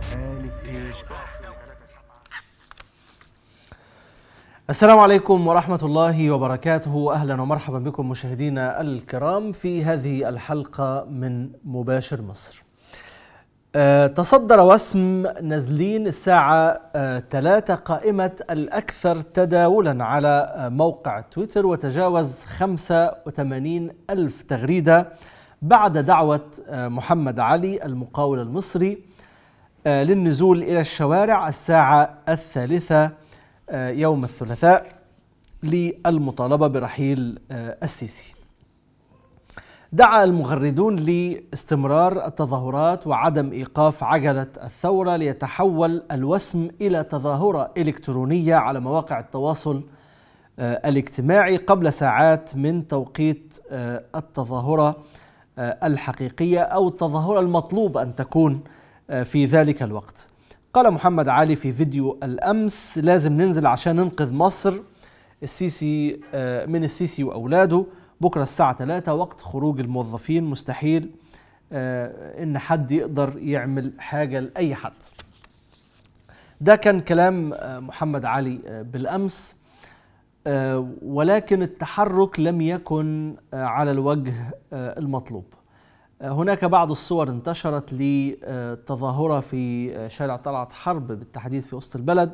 السلام عليكم ورحمة الله وبركاته أهلا ومرحبا بكم مشاهدينا الكرام في هذه الحلقة من مباشر مصر أه تصدر وسم نازلين الساعة أه 3 قائمة الأكثر تداولا على أه موقع تويتر وتجاوز 85 ألف تغريدة بعد دعوة محمد علي المقاول المصري للنزول إلى الشوارع الساعة الثالثة يوم الثلاثاء للمطالبة برحيل السيسي دعا المغردون لاستمرار التظاهرات وعدم ايقاف عجله الثوره ليتحول الوسم الى تظاهره الكترونيه على مواقع التواصل الاجتماعي قبل ساعات من توقيت التظاهره الحقيقيه او التظاهره المطلوب ان تكون في ذلك الوقت. قال محمد علي في فيديو الامس لازم ننزل عشان ننقذ مصر السيسي من السيسي واولاده بكره الساعه 3 وقت خروج الموظفين مستحيل ان حد يقدر يعمل حاجه لاي حد. ده كان كلام محمد علي بالامس ولكن التحرك لم يكن على الوجه المطلوب. هناك بعض الصور انتشرت لتظاهرة في شارع طلعت حرب بالتحديد في وسط البلد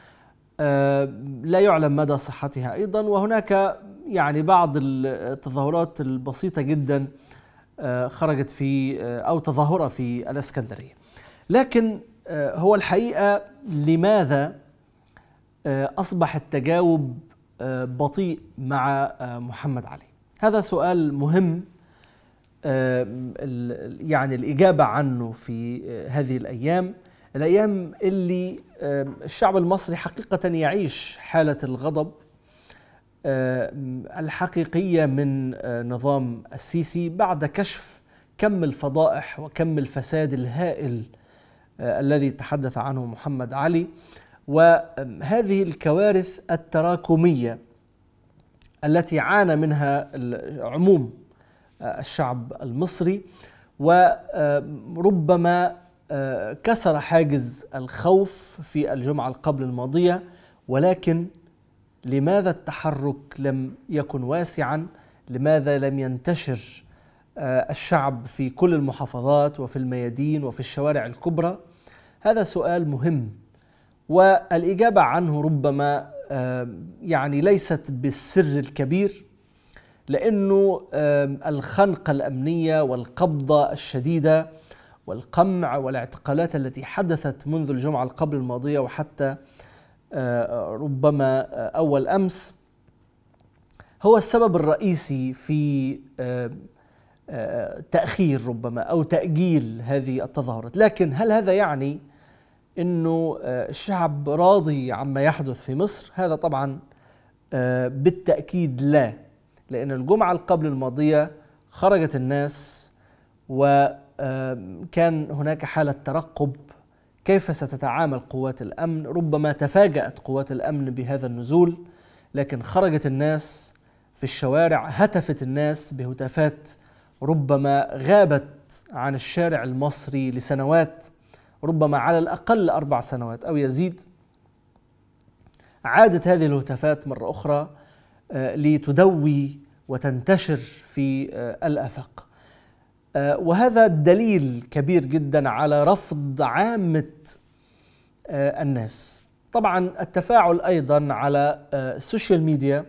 لا يعلم مدى صحتها أيضا وهناك يعني بعض التظاهرات البسيطة جدا خرجت في أو تظاهرة في الإسكندرية لكن هو الحقيقة لماذا أصبح التجاوب بطيء مع محمد علي هذا سؤال مهم يعني الإجابة عنه في هذه الأيام الأيام اللي الشعب المصري حقيقة يعيش حالة الغضب الحقيقية من نظام السيسي بعد كشف كم الفضائح وكم الفساد الهائل الذي تحدث عنه محمد علي وهذه الكوارث التراكمية التي عانى منها عموم الشعب المصري وربما كسر حاجز الخوف في الجمعة قبل الماضية ولكن لماذا التحرك لم يكن واسعا لماذا لم ينتشر الشعب في كل المحافظات وفي الميادين وفي الشوارع الكبرى هذا سؤال مهم والإجابة عنه ربما يعني ليست بالسر الكبير لانه الخنقه الامنيه والقبضه الشديده والقمع والاعتقالات التي حدثت منذ الجمعه قبل الماضيه وحتى ربما اول امس هو السبب الرئيسي في تاخير ربما او تاجيل هذه التظاهرات لكن هل هذا يعني انه الشعب راضي عما يحدث في مصر هذا طبعا بالتاكيد لا لأن الجمعة قبل الماضية خرجت الناس وكان هناك حالة ترقب كيف ستتعامل قوات الأمن ربما تفاجأت قوات الأمن بهذا النزول لكن خرجت الناس في الشوارع هتفت الناس بهتافات ربما غابت عن الشارع المصري لسنوات ربما على الأقل أربع سنوات أو يزيد عادت هذه الهتافات مرة أخرى لتدوي وتنتشر في الافاق وهذا دليل كبير جدا على رفض عامه الناس طبعا التفاعل ايضا على السوشيال ميديا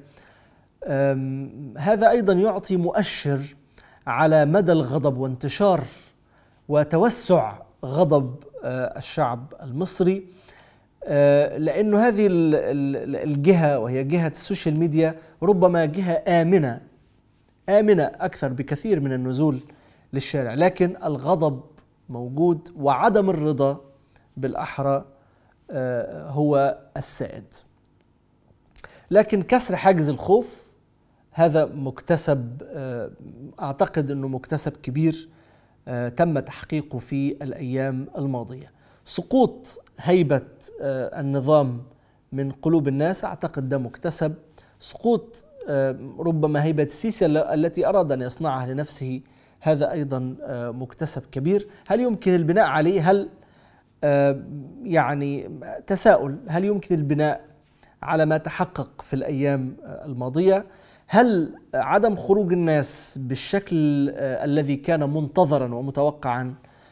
هذا ايضا يعطي مؤشر على مدى الغضب وانتشار وتوسع غضب الشعب المصري لانه هذه الجهه وهي جهه السوشيال ميديا ربما جهه امنه امنه اكثر بكثير من النزول للشارع لكن الغضب موجود وعدم الرضا بالاحرى هو السائد لكن كسر حاجز الخوف هذا مكتسب اعتقد انه مكتسب كبير تم تحقيقه في الايام الماضيه سقوط هيبه النظام من قلوب الناس اعتقد ده مكتسب سقوط ربما هيبه السيسي التي اراد ان يصنعها لنفسه هذا ايضا مكتسب كبير هل يمكن البناء عليه هل آه، يعني تساؤل هل يمكن البناء على ما تحقق في الايام الماضيه هل عدم خروج الناس بالشكل آه، الذي كان منتظرا ومتوقعا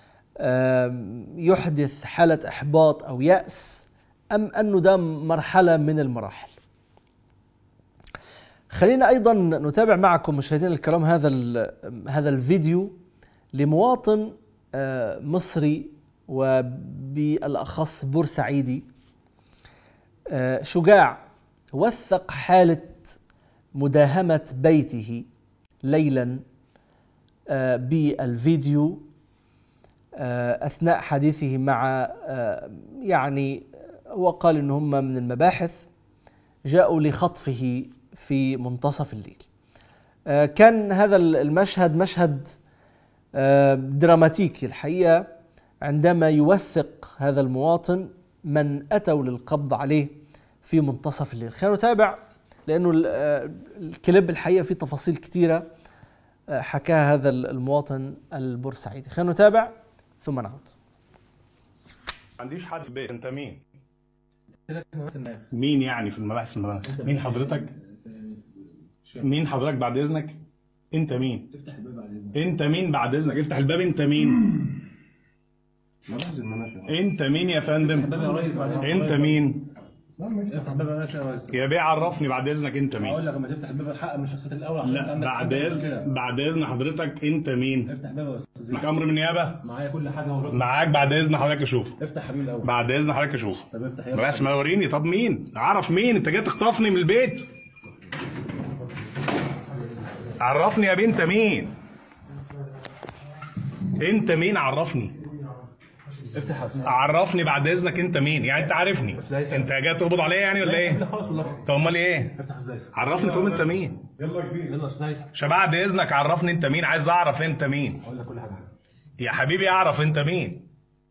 يحدث حاله احباط او ياس ام انه ده مرحله من المراحل خلينا ايضا نتابع معكم مشاهدينا الكرام هذا هذا الفيديو لمواطن آه، مصري وبالاخص بورسعيدي آه، شجاع وثق حاله مداهمه بيته ليلا آه، بالفيديو اثناء حديثه مع يعني هو قال ان هم من المباحث جاءوا لخطفه في منتصف الليل آه، كان هذا المشهد مشهد آه، دراماتيكي الحقيقه عندما يوثق هذا المواطن من اتوا للقبض عليه في منتصف الليل خلينا نتابع لانه آه، الكليب الحقيقه فيه تفاصيل كثيره حكاها هذا المواطن البورسعيدي خلينا نتابع ثم نعود ما عنديش حد في البيت انت مين مين يعني في المباحث المباحث مين حضرتك مين حضرتك بعد اذنك انت مين افتح الباب بعد اذنك انت مين بعد اذنك افتح الباب انت مين انت مين يا فندم انت مين افتح الباب يا ريس يا بيه عرفني بعد اذنك انت مين اقول لك لما تفتح الباب الحق من الشخصيات الاول عشان لا بعد اذن بعد اذن حضرتك انت مين افتح الباب يا استاذ معاك امر من النيابه معايا كل حاجه اهو معاك بعد اذن حضرتك اشوف افتح حبيبي الاول بعد اذن حضرتك اشوف طب افتح يلا بس ما وريني طب مين اعرف مين انت جاي تخطفني من البيت عرفني يا بنت مين انت مين عرفني افتح عرفني بعد اذنك انت مين يعني انت عارفني انت جاي تقبض عليا يعني ولا ايه خلاص والله طب امال ايه افتح ازاي عرفني تقول انت مين يلا كبير يلا استاذ عشان بعد اذنك عرفني انت مين عايز اعرف انت مين اقول لك كل حاجه يا حبيبي اعرف انت مين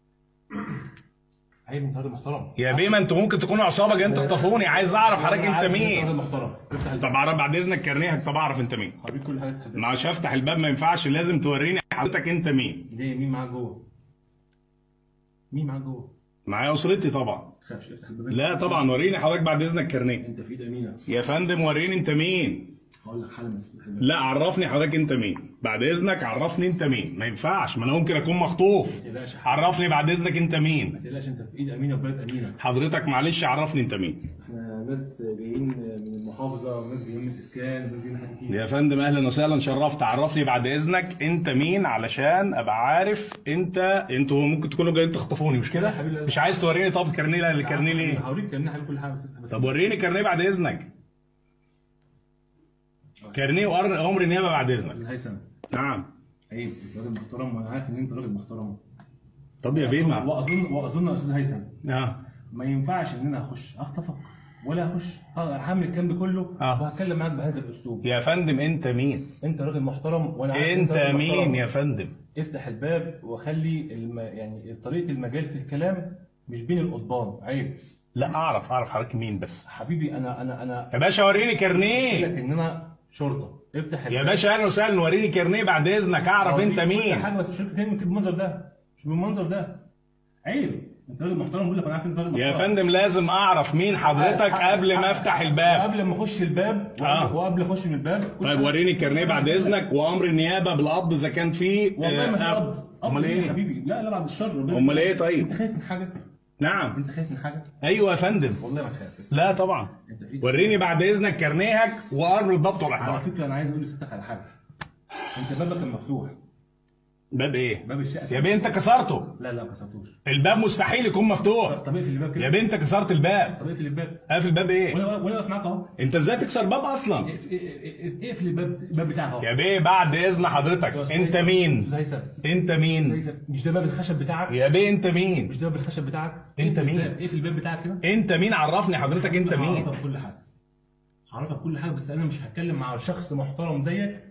عيب انت راجل محترم يا بيه ما انتوا ممكن تكونوا عصابه جايين تخطفوني عايز اعرف حضرتك انت مين راجل محترم افتح طب اعرف بعد اذنك كارنيهك طب اعرف انت مين حبيبي كل حاجه افتح الباب. مش هفتح الباب ما ينفعش لازم توريني حضرتك انت مين ليه مين معاك جوه مين معاك جوه معايا اسرتي طبعا ما تخافش افتح الباب لا طبعا وريني حضرتك بعد اذنك كارنيه انت في ايد امينه يا فندم وريني انت مين هقول لك حالا بس افتح الباب لا عرفني حضرتك انت مين بعد اذنك عرفني انت مين ما ينفعش ما انا ممكن اكون مخطوف ما تقلقش عرفني بعد اذنك انت ما مين تقلقش انت في ايد امينه وبلد امينه حضرتك معلش عرفني انت مين احنا ناس جايين من المحافظه وناس جايين من الاسكان وناس جايين من حاجات كتير يا فندم اهلا وسهلا شرفت عرفني بعد اذنك انت مين علشان ابقى عارف انت انتوا ممكن تكونوا جايين تخطفوني مش كده لا يا حبيبي. مش عايز توريني طب كارنيه الكارنيه ليه هوريك كارنيه حبيبي كل حاجه بس بس طب وريني كارنيه بعد اذنك كارنيه وامر النيابه بعد اذنك هيثم نعم عيب انت راجل محترم وانا عارف ان انت راجل محترم طب يا بيه ما واظن واظن يا استاذ هيثم اه ما ينفعش ان انا اخش اخطفك ولا اخش هعمل الكلام ده كله آه. وهتكلم معاك بهذا الاسلوب يا فندم انت مين انت راجل محترم وانا عارف إن انت راجل مين محترم. يا فندم افتح الباب وخلي الم... يعني طريقه المجال في الكلام مش بين القضبان عيب لا اعرف اعرف حضرتك مين بس حبيبي انا انا انا يا باشا وريني قلت كارنيه لك ان انا شرطه افتح يا باشا اهلا وسهلا وريني كارنيه بعد اذنك اعرف انت كل مين حاجه بس مش كلمه بالمنظر ده مش بالمنظر ده عيب انت راجل محترم بقول لك انا عارف انت راجل محترم يا فندم لازم اعرف مين حضرتك قبل ما افتح الباب قبل ما اخش الباب آه. وقبل اخش من الباب كل طيب حاجة. وريني الكارنيه بعد اذنك وامر النيابه بالقبض اذا كان فيه والله ما في آه، قبض قبض امال إيه يا ايه حبيبي لا لا بعد الشر ربنا- امال ايه طيب انت خايف من حاجه نعم انت خايف من حاجه ايوه يا فندم والله ما تخاف لا طبعا انت في وريني بعد اذنك كارنيهك وامر الضبط على والاحضار فكره انا عايز اقول لستك على حاجه انت بابك كان مفتوح باب ايه باب الشقه يا بيه انت كسرته لا لا ما كسرتوش الباب مستحيل يكون مفتوح طب اقفل الباب كده يا بيه انت كسرت الباب طب اقفل الباب قافل الباب ايه وانا وانا واقف معاك اهو انت ازاي تكسر باب اصلا اقف- اقف- اقفل الباب الباب بتاعك اهو يا بيه بعد اذن حضرتك انت مين استاذ هيثم انت استاذ مين هيثم، مش ده باب الخشب بتاعك يا بيه انت مين مش ده باب الخشب بتاعك انت اقفل مين؟ الباب- اقفل الباب بتاعك كده انت مين عرفني حضرتك انت مين هعرفك كل حاجه هعرفك كل حاجه بس انا مش هتكلم مع شخص محترم زيك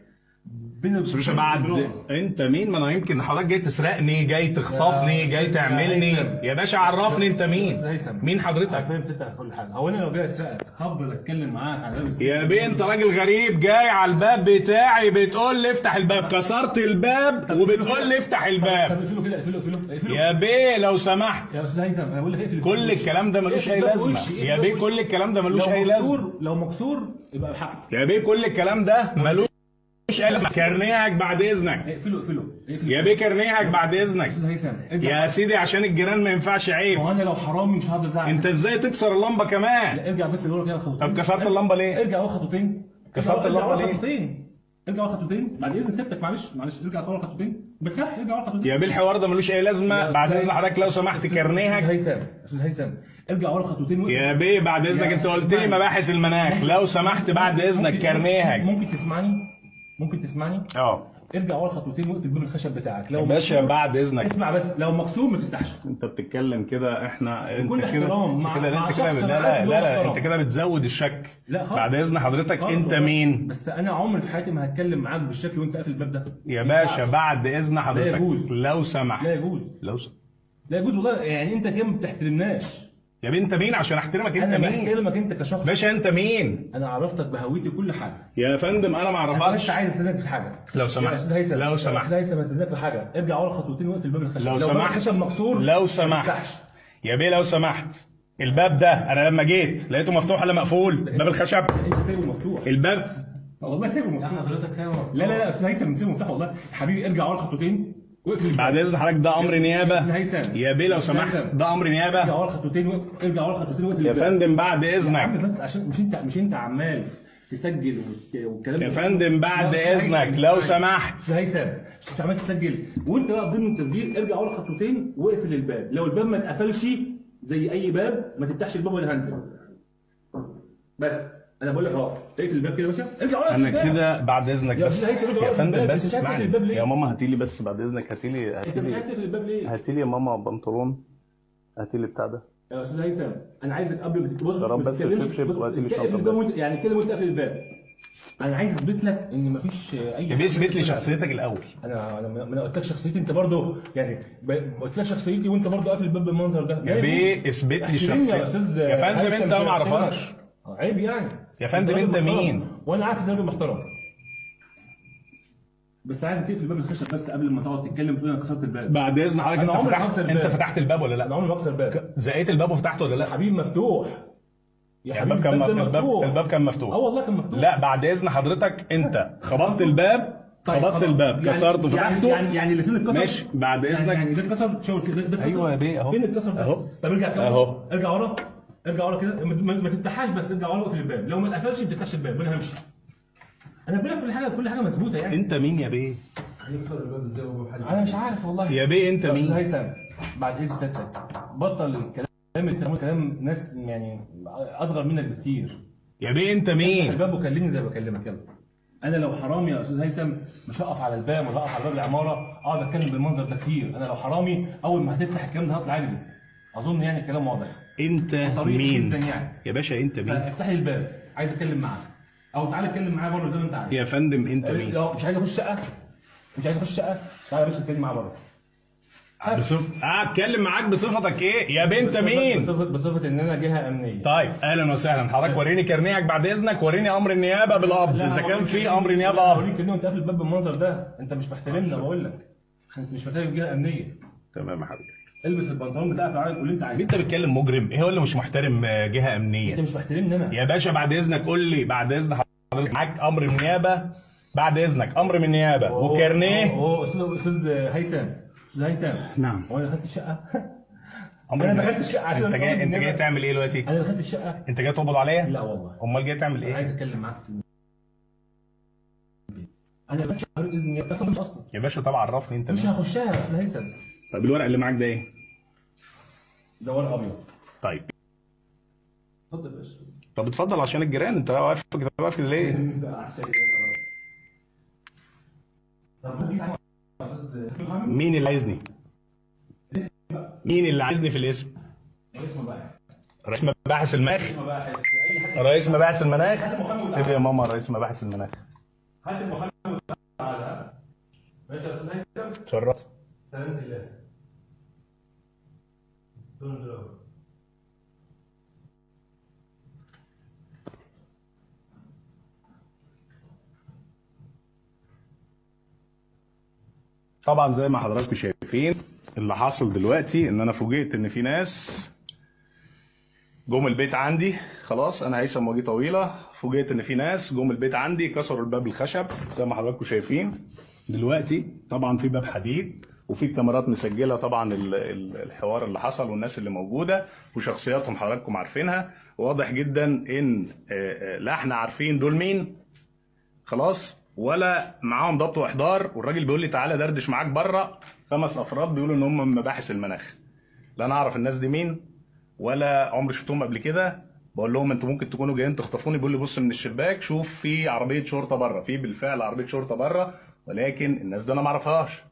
بين بس مش بعد انت مين ما انا يمكن حضرتك جاي تسرقني جاي تخطفني جاي تعملني يا باشا عرفني انت مين مين حضرتك فاهم ستة على كل حاجه هو انا لو جاي اسرقك هفضل اتكلم معاك على باب يا بيه انت راجل غريب جاي على الباب بتاعي بتقول لي افتح الباب كسرت الباب وبتقول لي افتح طب الباب اقفله كده اقفله اقفله اقفله يا بيه لو سمحت يا استاذ هيثم انا بقول لك اقفل كل الكلام ده ملوش اي لازمه يا بيه كل الكلام ده ملوش لو اي لازمه مكسور لو مكسور يبقى الحق يا بيه كل الكلام ده ملوش اي لازمه كرنيهك بعد اذنك اقفله اقفله اقفله يا بيه كرنيهك بعد اذنك استاذ هيثم ارجع يا سيدي عشان الجيران ما ينفعش عيب هو انا لو حرامي مش هقدر ازعل انت ازاي تكسر اللمبه كمان ارجع بس اللي ورا كده خطوتين طب كسرت اللمبه ليه ارجع ورا خطوتين كسرت ارجع اللمبة ورا ليه؟ خطوتين ارجع ورا خطوتين بعد اذن سيادتك معلش معلش ارجع ورا خطوتين ما تخافش ارجع ورا خطوتين يا بيه الحوار ده ملوش اي لازمه يا بعد أستاذ- اذن حضرتك لو سمحت استاذ كرنيهك هيثم استاذ هيثم ارجع ورا خطوتين وقف. يا بيه بعد اذنك يا انت قلت أستاذ لي مباحث المناخ لو سمحت بعد اذنك ممكن- كرنيهك ممكن تسمعني ممكن تسمعني اه ارجع ورا خطوتين واقفل باب الخشب بتاعك يا لو باشا مكسور- بعد اذنك اسمع بس لو مكسور ما تفتحش انت بتتكلم كده احنا انت بكل كده احترام، مع- كده مع انت كده شخص لا أنا لا عارف إن هو لا, لا محترم. انت كده بتزود الشك لا خالص بعد اذن حضرتك خالص انت والله. مين بس انا عمري في حياتي ما هتكلم معاك بالشكل وانت قافل الباب ده يا ما باشا ينفعش. بعد اذن حضرتك يجوز. لو سمحت لا يجوز. لو س... لا يجوز والله يعني انت كده ما بتحترمناش يا بيه انت مين عشان احترمك انت انا مين بحترمك انت كشخص باشا انت مين انا عرفتك بهويتي كل حاجه يا فندم انا ما انا بس اعرفكش عايز استاذنك في حاجه لو سمحت. يا أستاذ هيثم لو يا سمحت. استاذ هيثم استاذنك في حاجه ارجع ورا خطوتين واقفل باب الخشب لو باب سمحت الخشب مكسور لو ما سمحت تفتحش. يا بيه لو سمحت الباب ده انا لما جيت لقيته مفتوح ولا مقفول باب الخشب انت سايبه مفتوح الباب والله سايبه مفتوح حضرتك سايبه مفتوح. لا لا لا استاذ هيثم سايبه مفتوح والله حبيبي ارجع ورا خطوتين واقفل الباب. بعد اذن حضرتك ده امر أستاذ نيابه هيثم. يا بيه لو أستاذ سمحت هيثم. ده امر ارجع نيابه ورا خطوتين واقف- ارجع ورا خطوتين واقفل يا الباب. فندم بعد يا عم اذنك بس عشان مش انت مش انت عمال تسجل وت- والكلام يا ده. فندم بعد لا، أستاذ اذنك هيثم، لو أستاذ سمحت هيثم مش عمال تسجل وانت بقى ضمن التسجيل ارجع ورا خطوتين واقفل الباب لو الباب ما اتقفلش زي اي باب ما تفتحش الباب وانا هنزل بس انا بقول لك اهو اقفل الباب كده يا باشا ارجع ورا انا الباب. كده بعد اذنك يا بس أستاذ هيثم، ارجع يا ورا فندم الباب. بس أنت مش عايز اسمعني تقفل الباب ليه؟ يا ماما هاتي لي بس بعد اذنك هاتي لي انت هاتي مش عايز لي تقفل الباب ليه؟ هاتي لي يا ماما بنطلون هاتي لي بتاع ده يا استاذ هيثم انا عايزك قبل ما تبص شراب ما بس تتكلمش، وشبشب بص، وهاتي لي اقفل شنطة الباب بس. وانت- يعني كده وانت قافل الباب انا عايز اثبت لك ان مفيش اي يا بيه اثبت لي شخصيتك الاول انا انا ما انا قلت لك شخصيتي انت برضه يعني ب- قلت لك شخصيتي وانت برضه قافل الباب بالمنظر ده يا بيه اثبت لي احترمني يا استاذ شخصيتك يا فندم هيثم، انت ما كده اعرفكش احترمك. عيب يعني يا فندم راجل انت محترم. مين؟ وانا عارف ان راجل محترم بس عايز تقفل باب الخشب بس قبل ما تقعد تتكلم تقول انا كسرت الباب بعد اذن حضرتك أنا انت عمري ما فتحت هكسر انت الباب. فتحت الباب ولا انا لا عمري ما بكسر الباب زقيت الباب وفتحته ولا يا لا حبيبي مفتوح يا يعني الباب كان ده الباب الباب كان مفتوح اه والله كان مفتوح لا بعد اذن حضرتك انت خبطت الباب طيب، خبطت خلاص. الباب يعني- كسرته يعني فتحته يعني يعني الاثنين اتكسر ماشي بعد يعني, اذنك يعني ده اتكسر شاور كده ده اتكسر أيوة يا بيه، أهو. فين اتكسر ده؟ أهو. طب ارجع كده أهو. ارجع ورا ارجع ورا كده ما, ما- ما تفتحهاش بس ارجع ورا واقفل الباب لو ما اتقفلش ما تفتحش الباب وانا همشي انا بقول لك كل حاجه كل حاجه مظبوطه يعني انت مين يا بيه هيكسر الباب ازاي وهو حاجه انا مش عارف والله يا بيه انت يا مين أستاذ هيثم بعد اذن سيادتك بطل الكلام الكلام كلام ناس يعني اصغر منك بكتير يا بيه انت افتح مين الباب وكلمني زي ما بكلمك يلا انا لو حرامي يا استاذ هيثم مش هقف على الباب ولا هقف على باب العماره اقعد اتكلم بالمنظر ده كتير انا لو حرامي اول ما هتفتح الكلام ده هطلع اجري اظن يعني الكلام واضح انت صريح مين جدا يعني يا باشا انت مين فافتح لي الباب عايز اتكلم معاك او تعالى اتكلم معايا بره زي ما انت عايز يا فندم انت مين لو مش عايز اخش شقه مش عايز اخش شقه تعالى يا باشا اتكلم معايا بره بصف... اه اتكلم معاك بصفتك ايه يا بيه انت مين بصفه بصفه ان انا جهه امنيه طيب اهلا وسهلا حضرتك وريني كارنيهك بعد اذنك وريني امر النيابه بالقبض لا، اذا كان هوريك في إن- امر نيابه لا، قبض هوريك ان انت قافل الباب بالمنظر ده انت مش محترمنا بقول لك انت مش محترم جهه امنيه تمام يا حبيبي البس البنطلون بتاعك وعلى قول اللي انت عايزه انت بتتكلم مجرم ايه هو اللي مش محترم آه، جهه انت امنيه مش محترمني انا يا باشا بعد اذنك قول لي بعد اذن حضرتك معاك امر من النيابه بعد اذنك امر من النيابه وكارنيه هو استاذ استاذ هيثم استاذ هيثم نعم هو انا دخلت الشقه امر أنا من- دخلت الشقة عشان انت جاي أقبض انت جاي النيابة. تعمل ايه دلوقتي انا دخلت الشقه انت جاي تقبض عليا لا والله امال جاي تعمل انا عايز ايه اتكلم معاك في انا مش عارف اذن النيابه اصلا مش اصلا يا باشا طبعا عرفني انت مش مين هخشها يا استاذ هيثم طب الورق اللي معاك ده ايه ده ورق ابيض طيب اتفضل يا باشا طب اتفضل عشان الجيران انت واقف واقف ليه مين اللي عايزني مين اللي عايزني في الاسم رئيس مباحث المناخ رئيس مباحث المناخ اكتب يا ماما رئيس مباحث المناخ ماشي يا استاذ هيثم اتشرفت سلامة الله دون دول طبعا زي ما حضراتكم شايفين اللي حاصل دلوقتي ان انا فوجئت ان في ناس جم البيت عندي خلاص انا هيثم وجيه طويله فوجئت ان في ناس جم البيت عندي كسروا الباب الخشب زي ما حضراتكم شايفين دلوقتي طبعا في باب حديد وفي الكاميرات مسجله طبعا ال- ال- الحوار اللي حصل والناس اللي موجوده وشخصياتهم حضراتكم عارفينها واضح جدا ان آه، آه، لا احنا عارفين دول مين خلاص ولا معاهم ضبط واحضار والراجل بيقول لي تعالى دردش معاك بره خمس افراد بيقولوا ان هم من مباحث المناخ لا انا اعرف الناس دي مين ولا عمري شفتهم قبل كده بقول لهم انتوا ممكن تكونوا جايين تخطفوني بيقول لي بص من الشباك شوف في عربيه شرطه بره في بالفعل عربيه شرطه بره ولكن الناس دي انا ما اعرفهاش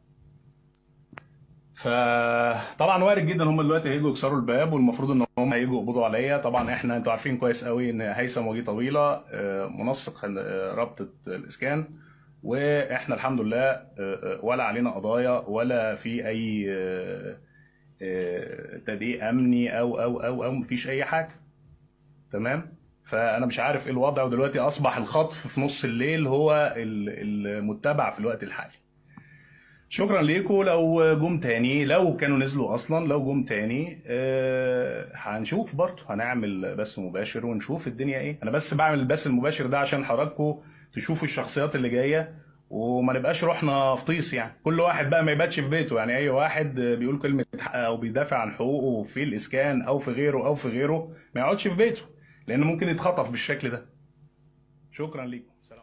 فطبعا وارد جدا هم دلوقتي هيجوا يكسروا الباب والمفروض ان هم هيجوا يقبضوا عليا طبعا احنا انتوا عارفين كويس قوي ان هيثم وجيه طويله آه، منسق آه، رابطه الاسكان واحنا الحمد لله آه، آه، ولا علينا قضايا ولا في اي آه، آه، تضييق امني او او او او مفيش اي حاجه تمام فانا مش عارف ايه الوضع ودلوقتي اصبح الخطف في نص الليل هو ال- المتبع في الوقت الحالي شكرا ليكم لو جم تاني لو كانوا نزلوا اصلا لو جم تاني آه، هنشوف برضه هنعمل بث مباشر ونشوف الدنيا ايه انا بس بعمل البث المباشر ده عشان حضراتكم تشوفوا الشخصيات اللي جايه وما نبقاش رحنا فطيس يعني كل واحد بقى ما يباتش في بيته يعني اي واحد بيقول كلمه حق او بيدافع عن حقوقه في الاسكان او في غيره او في غيره ما يقعدش في بيته لان ممكن يتخطف بالشكل ده شكرا ليكم سلام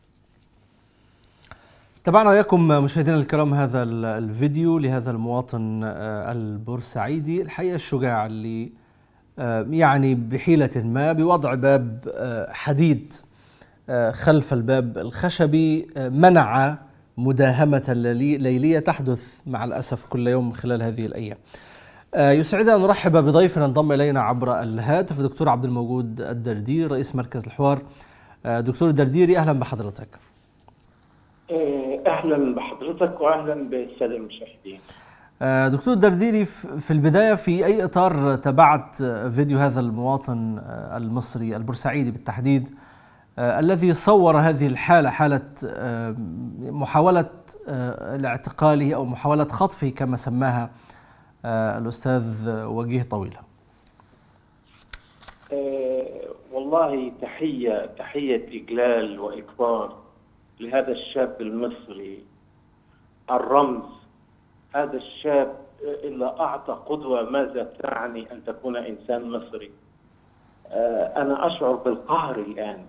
تابعنا وياكم مشاهدينا الكرام هذا ال- الفيديو لهذا المواطن آه، البورسعيدي الحقيقة الشجاع اللي آه، يعني بحيلة ما بوضع باب آه، حديد آه، خلف الباب الخشبي آه، منع مداهمة ليلي- ليلية تحدث مع الأسف كل يوم خلال هذه الأيام آه، يسعدنا أن نرحب بضيفنا انضم إلينا عبر الهاتف دكتور عبد الموجود الدرديري رئيس مركز الحوار آه، دكتور الدرديري أهلا بحضرتك اهلا بحضرتك واهلا بالساده المشاهدين. آه، دكتور درديري ف- في البداية في أي إطار تابعت آه، فيديو هذا المواطن آه، المصري البورسعيدي بالتحديد آه، الذي صور هذه الحالة حالة آه، محاولة آه، لاعتقاله أو محاولة خطفه كما سماها آه، الأستاذ وجيه طويلة آه، والله تحيه تحيه اجلال واكبار لهذا الشاب المصري الرمز هذا الشاب اللي اعطى قدوه ماذا تعني ان تكون انسان مصري. آه، انا اشعر بالقهر الان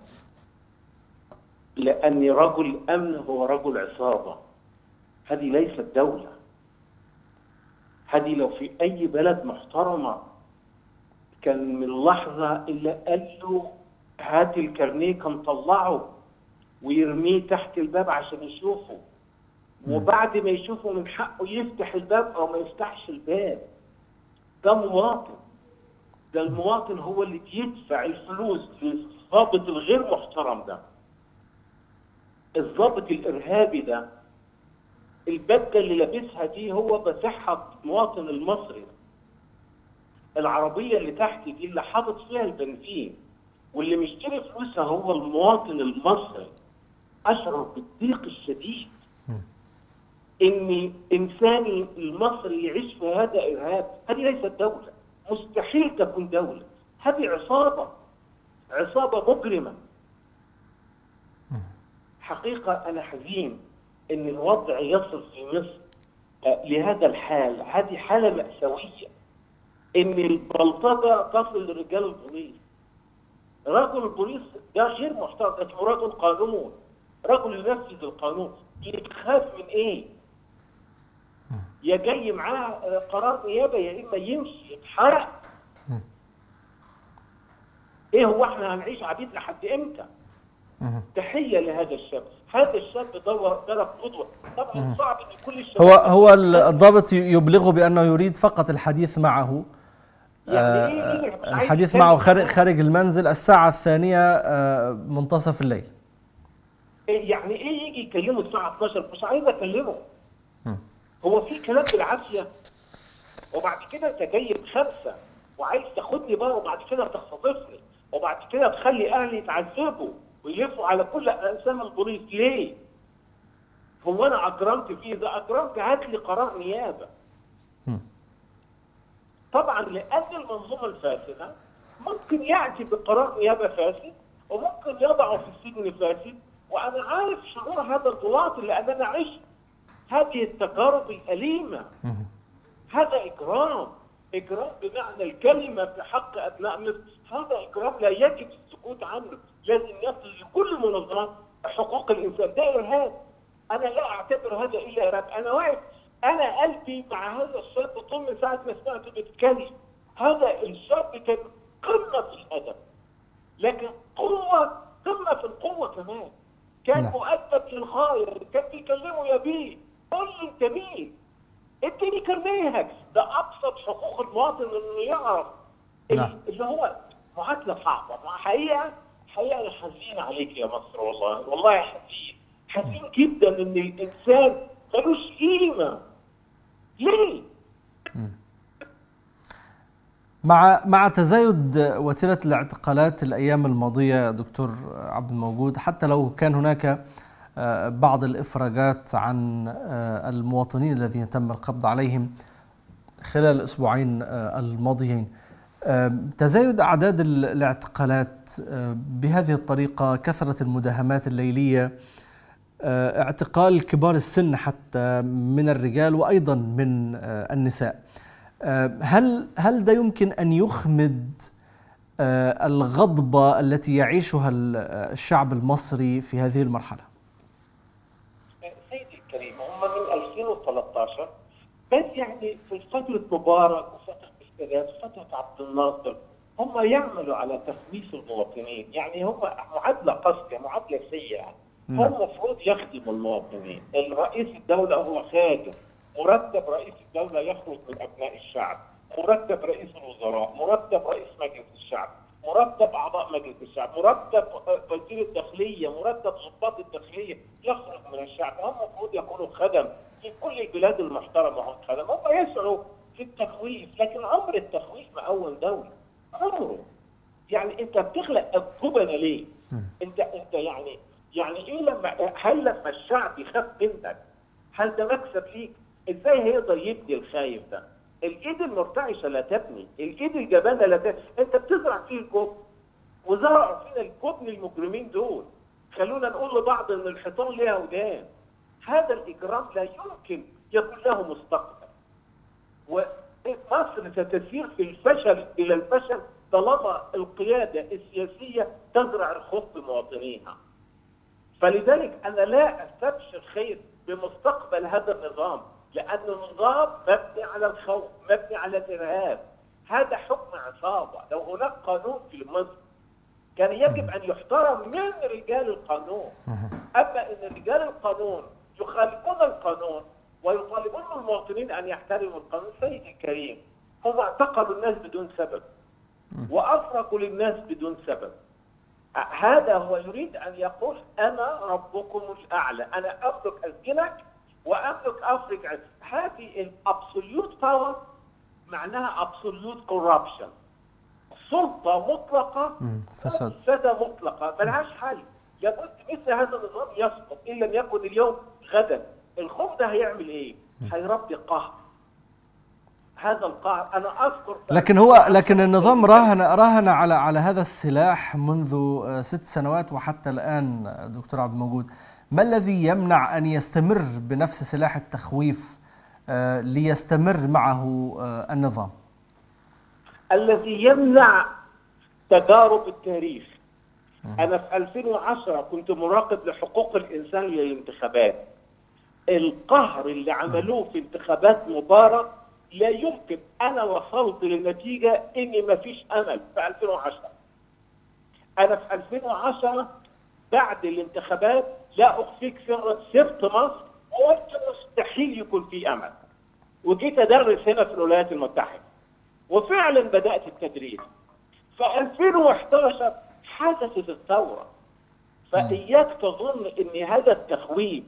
لاني رجل امن هو رجل عصابه. هذه ليست دوله. هذه لو في اي بلد محترمه كان من لحظه اللي قال له هات الكارنيه كان طلعه ويرميه تحت الباب عشان يشوفه وبعد ما يشوفه من حقه يفتح الباب او ما يفتحش الباب ده مواطن ده المواطن هو اللي بيدفع الفلوس للضابط الغير محترم ده الضابط الارهابي ده البدله اللي لابسها دي هو بصحه المواطن المصري العربيه اللي تحت دي اللي حاطط فيها البنزين واللي مشتري فلوسها هو المواطن المصري اشعر بالضيق الشديد ان انساني المصري يعيش في هذا ارهاب هذه ليست دوله مستحيل تكون دوله هذه عصابه عصابه مجرمه حقيقه انا حزين ان الوضع يصل في مصر آه، لهذا الحال هذه حاله ماساويه ان البلطجه تصل لرجال البوليس رجل البوليس ده غير محترم ده اسمه رجل قانون رجل ينفذ القانون يخاف من ايه؟ يا جاي معاه آه، قرار نيابه يا اما يمشي يتحرق ايه هو احنا هنعيش عبيد لحد امتى؟ تحيه لهذا الشاب، هذا الشاب دور ضرب قدوه، طبعا صعب ان كل الشباب هو هو الضابط يبلغه بأنه يريد فقط الحديث معه يعني إيه إيه؟ آه، الحديث معه خارج خارج المنزل الساعة الثانية آه، منتصف الليل يعني ايه يجي يكلمه الساعه 12 مش عايز اكلمه هو في كلام بالعافيه وبعد كده انت جاي بخمسه وعايز تاخدني بقى وبعد كده تختطفني وبعد كده تخلي اهلي يتعذبوا ويلفوا على كل اقسام البوليس ليه؟ هو انا اجرمت فيه ده اجرمت هات لي قرار نيابه. طبعا لان المنظومه الفاسده ممكن ياتي بقرار نيابه فاسد وممكن يضعه في السجن فاسد وانا عارف شعور هذا الضلاط لان انا عشت هذه التجارب الاليمه هذا اجرام اجرام بمعنى الكلمه في حق ابناء مصر هذا اجرام لا يجب السكوت عنه لازم يصل لكل منظمات حقوق الانسان ده ارهاب انا لا اعتبر هذا الا ارهاب انا واقف انا قلبي مع هذا الشاب طول من ساعه ما سمعته بيتكلم هذا الشاب كان قمه في الادب لكن قوه قمه في القوه كمان كان نعم. مؤدب للغايه كان بيكلمه يا بيه قول لي انت مين اديني كرنيهك ده ابسط حقوق المواطن انه يعرف نعم. اللي هو معادله صعبه مع حقيقه حقيقه انا حزين عليك يا مصر والله والله حزين حزين جدا ان الانسان ملوش قيمه ليه؟ مع مع تزايد وتيره الاعتقالات الايام الماضيه دكتور عبد الموجود حتى لو كان هناك آه، بعض الافراجات عن آه، المواطنين الذين تم القبض عليهم خلال الاسبوعين آه، الماضيين آه، تزايد اعداد ال- الاعتقالات آه، بهذه الطريقه كثره المداهمات الليليه آه، اعتقال كبار السن حتى من الرجال وايضا من آه، النساء آه، هل هل ده يمكن ان يخمد آه، الغضبه التي يعيشها ال- آه، الشعب المصري في هذه المرحله؟ سيدي الكريم هم من 2013 بس يعني في فترة مبارك وفترة السادات وفترة عبد الناصر هم يعملوا على تخويف المواطنين يعني هم معادلة قاسية معادلة سيئة هم المفروض يخدموا المواطنين الرئيس الدولة هو خادم مرتب رئيس الدولة يخرج من أبناء الشعب مرتب رئيس الوزراء مرتب رئيس مجلس الشعب مرتب اعضاء مجلس الشعب مرتب وزير الداخليه مرتب ضباط الداخليه يخرج من الشعب هم المفروض يكونوا خدم في كل البلاد المحترمه هم خدم هم يسعوا في التخويف لكن عمر التخويف مقوم دوله عمره يعني انت بتخلق الجبنه ليه؟ انت انت يعني يعني ايه لما هل لما الشعب يخاف منك هل ده مكسب ليك؟ ازاي هيقدر يبني الخايف ده؟ الايد المرتعشه لا تبني، الايد الجبانه لا تبني، انت بتزرع فيه الجبن وزرعوا فينا الجبن المجرمين دول خلونا نقول لبعض ان الحيطان ليها ودان هذا الاجرام لا يمكن يكون له مستقبل ومصر ستسير في الفشل الى الفشل طالما القياده السياسيه تزرع الخوف بمواطنيها فلذلك انا لا استبشر خير بمستقبل هذا النظام لان النظام مبني على الخوف مبني على الارهاب هذا حكم عصابه لو هناك قانون في مصر كان يجب ان يحترم من رجال القانون اما ان رجال القانون يخالفون القانون ويطالبون المواطنين ان يحترموا القانون سيدي الكريم هم اعتقلوا الناس بدون سبب وافرقوا للناس بدون سبب هذا هو يريد ان يقول انا ربكم الاعلى انا املك اسجنك واملك افرج عنك هذه الابسوليوت باور معناها ابسوليوت كوربشن سلطه مطلقه مم، فساد فساد مطلقه ملهاش حل لابد مثل هذا النظام يسقط ان لم يكن اليوم غدا الخوف ده هيعمل ايه؟ هيربي قهر هذا القهر انا اذكر لكن هو لكن النظام راهن راهن على على هذا السلاح منذ آه، ست سنوات وحتى الان آه، دكتور عبد الموجود ما الذي يمنع ان يستمر بنفس سلاح التخويف آه، ليستمر معه آه، النظام الذي يمنع تجارب التاريخ انا في 2010 كنت مراقب لحقوق الانسان للانتخابات القهر اللي عملوه في انتخابات مبارك لا يمكن انا وصلت للنتيجه اني ما فيش امل في 2010 انا في 2010 بعد الانتخابات لا اخفيك سرا سبت مصر وقلت مستحيل يكون في امل وجيت ادرس هنا في الولايات المتحده وفعلا بدات التدريس في 2011 حدثت الثوره فاياك تظن ان هذا التخويف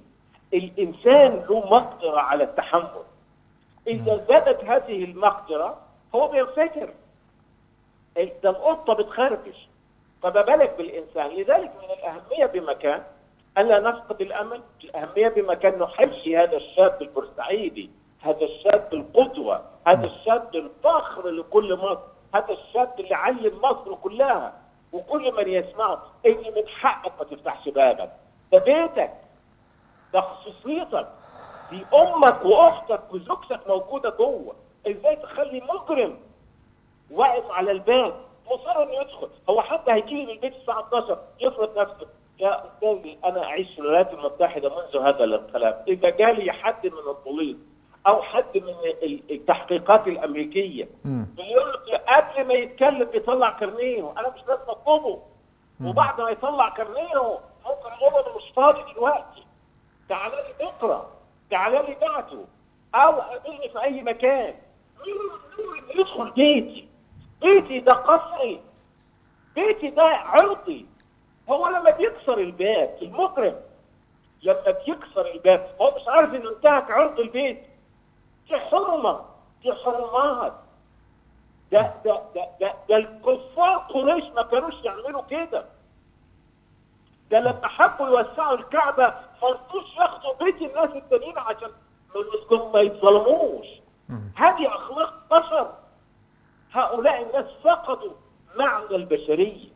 الانسان له مقدره على التحمل اذا زادت هذه المقدره هو بينفجر ده القطه بتخربش فما بالك بالانسان لذلك من الاهميه بمكان الا نفقد الامل الاهميه بمكان نحيي هذا الشاب البورسعيدي هذا الشاب القدوه هذا الشاب الفخر لكل مصر هذا الشاب اللي علم مصر كلها وكل من يسمعه ان من حقك ما تفتحش بابك ده بيتك ده خصوصيتك دي امك واختك وزوجتك موجوده جوه ازاي تخلي مجرم واقف على الباب مصر انه يدخل هو حد هيجي لي من البيت الساعه 12 يفرض نفسه يا استاذي انا اعيش في الولايات المتحده منذ هذا الانقلاب اذا جالي حد من البوليس او حد من التحقيقات الامريكيه بيقول قبل ما يتكلم بيطلع كارنيه انا مش لازم اطلبه وبعد ما يطلع كارنيه ممكن اقول انا مش فاضي دلوقتي تعالى لي بكره تعالى لي بعده او قابلني في اي مكان مين يدخل بيتي بيتي ده قصري بيتي ده عرضي هو لما بيكسر الباب المجرم لما بيكسر الباب هو مش عارف انه انتهك عرض البيت دي حرمه دي حرمات ده ده ده ده, ده الكفار قريش ما كانوش يعملوا كده ده لما حبوا يوسعوا الكعبه ما رضوش ياخدوا بيت الناس التانيين عشان ما يتظلموش هذه اخلاق بشر هؤلاء الناس فقدوا معنى البشريه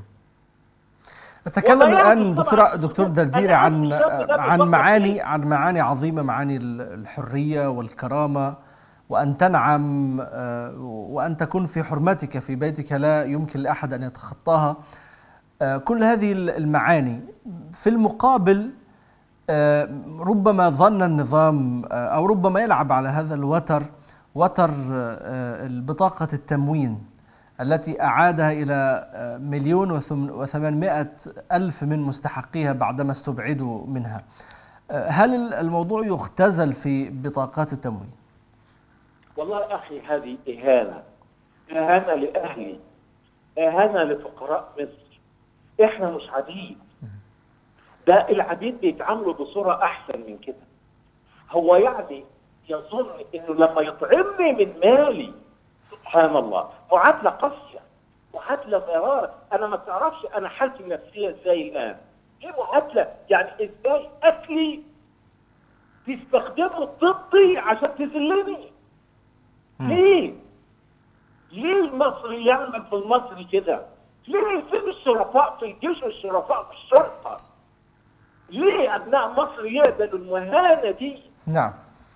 نتكلم الان دكتور دكتور درديري عن عن معاني عن معاني عظيمه معاني الحريه والكرامه وان تنعم وان تكون في حرمتك في بيتك لا يمكن لاحد ان يتخطاها كل هذه المعاني في المقابل ربما ظن النظام او ربما يلعب على هذا الوتر وتر بطاقه التموين التي أعادها إلى مليون وثمانمائة ألف من مستحقيها بعدما استبعدوا منها هل الموضوع يختزل في بطاقات التموين؟ والله أخي هذه إهانة إهانة لأهلي إهانة لفقراء مصر إحنا مش عبيد ده العبيد بيتعاملوا بصورة أحسن من كده هو يعني يظن إنه لما يطعمني من مالي سبحان الله معادلة قاسية معادلة مرارة أنا ما تعرفش أنا حالتي النفسية إزاي الآن دي معادلة يعني إزاي أكلي تستخدمه ضدي عشان تذلني ليه؟ ليه المصري يعمل في المصري كده؟ ليه فين الشرفاء في الجيش والشرفاء في الشرطة؟ ليه أبناء مصر يقبلوا المهانة دي؟ نعم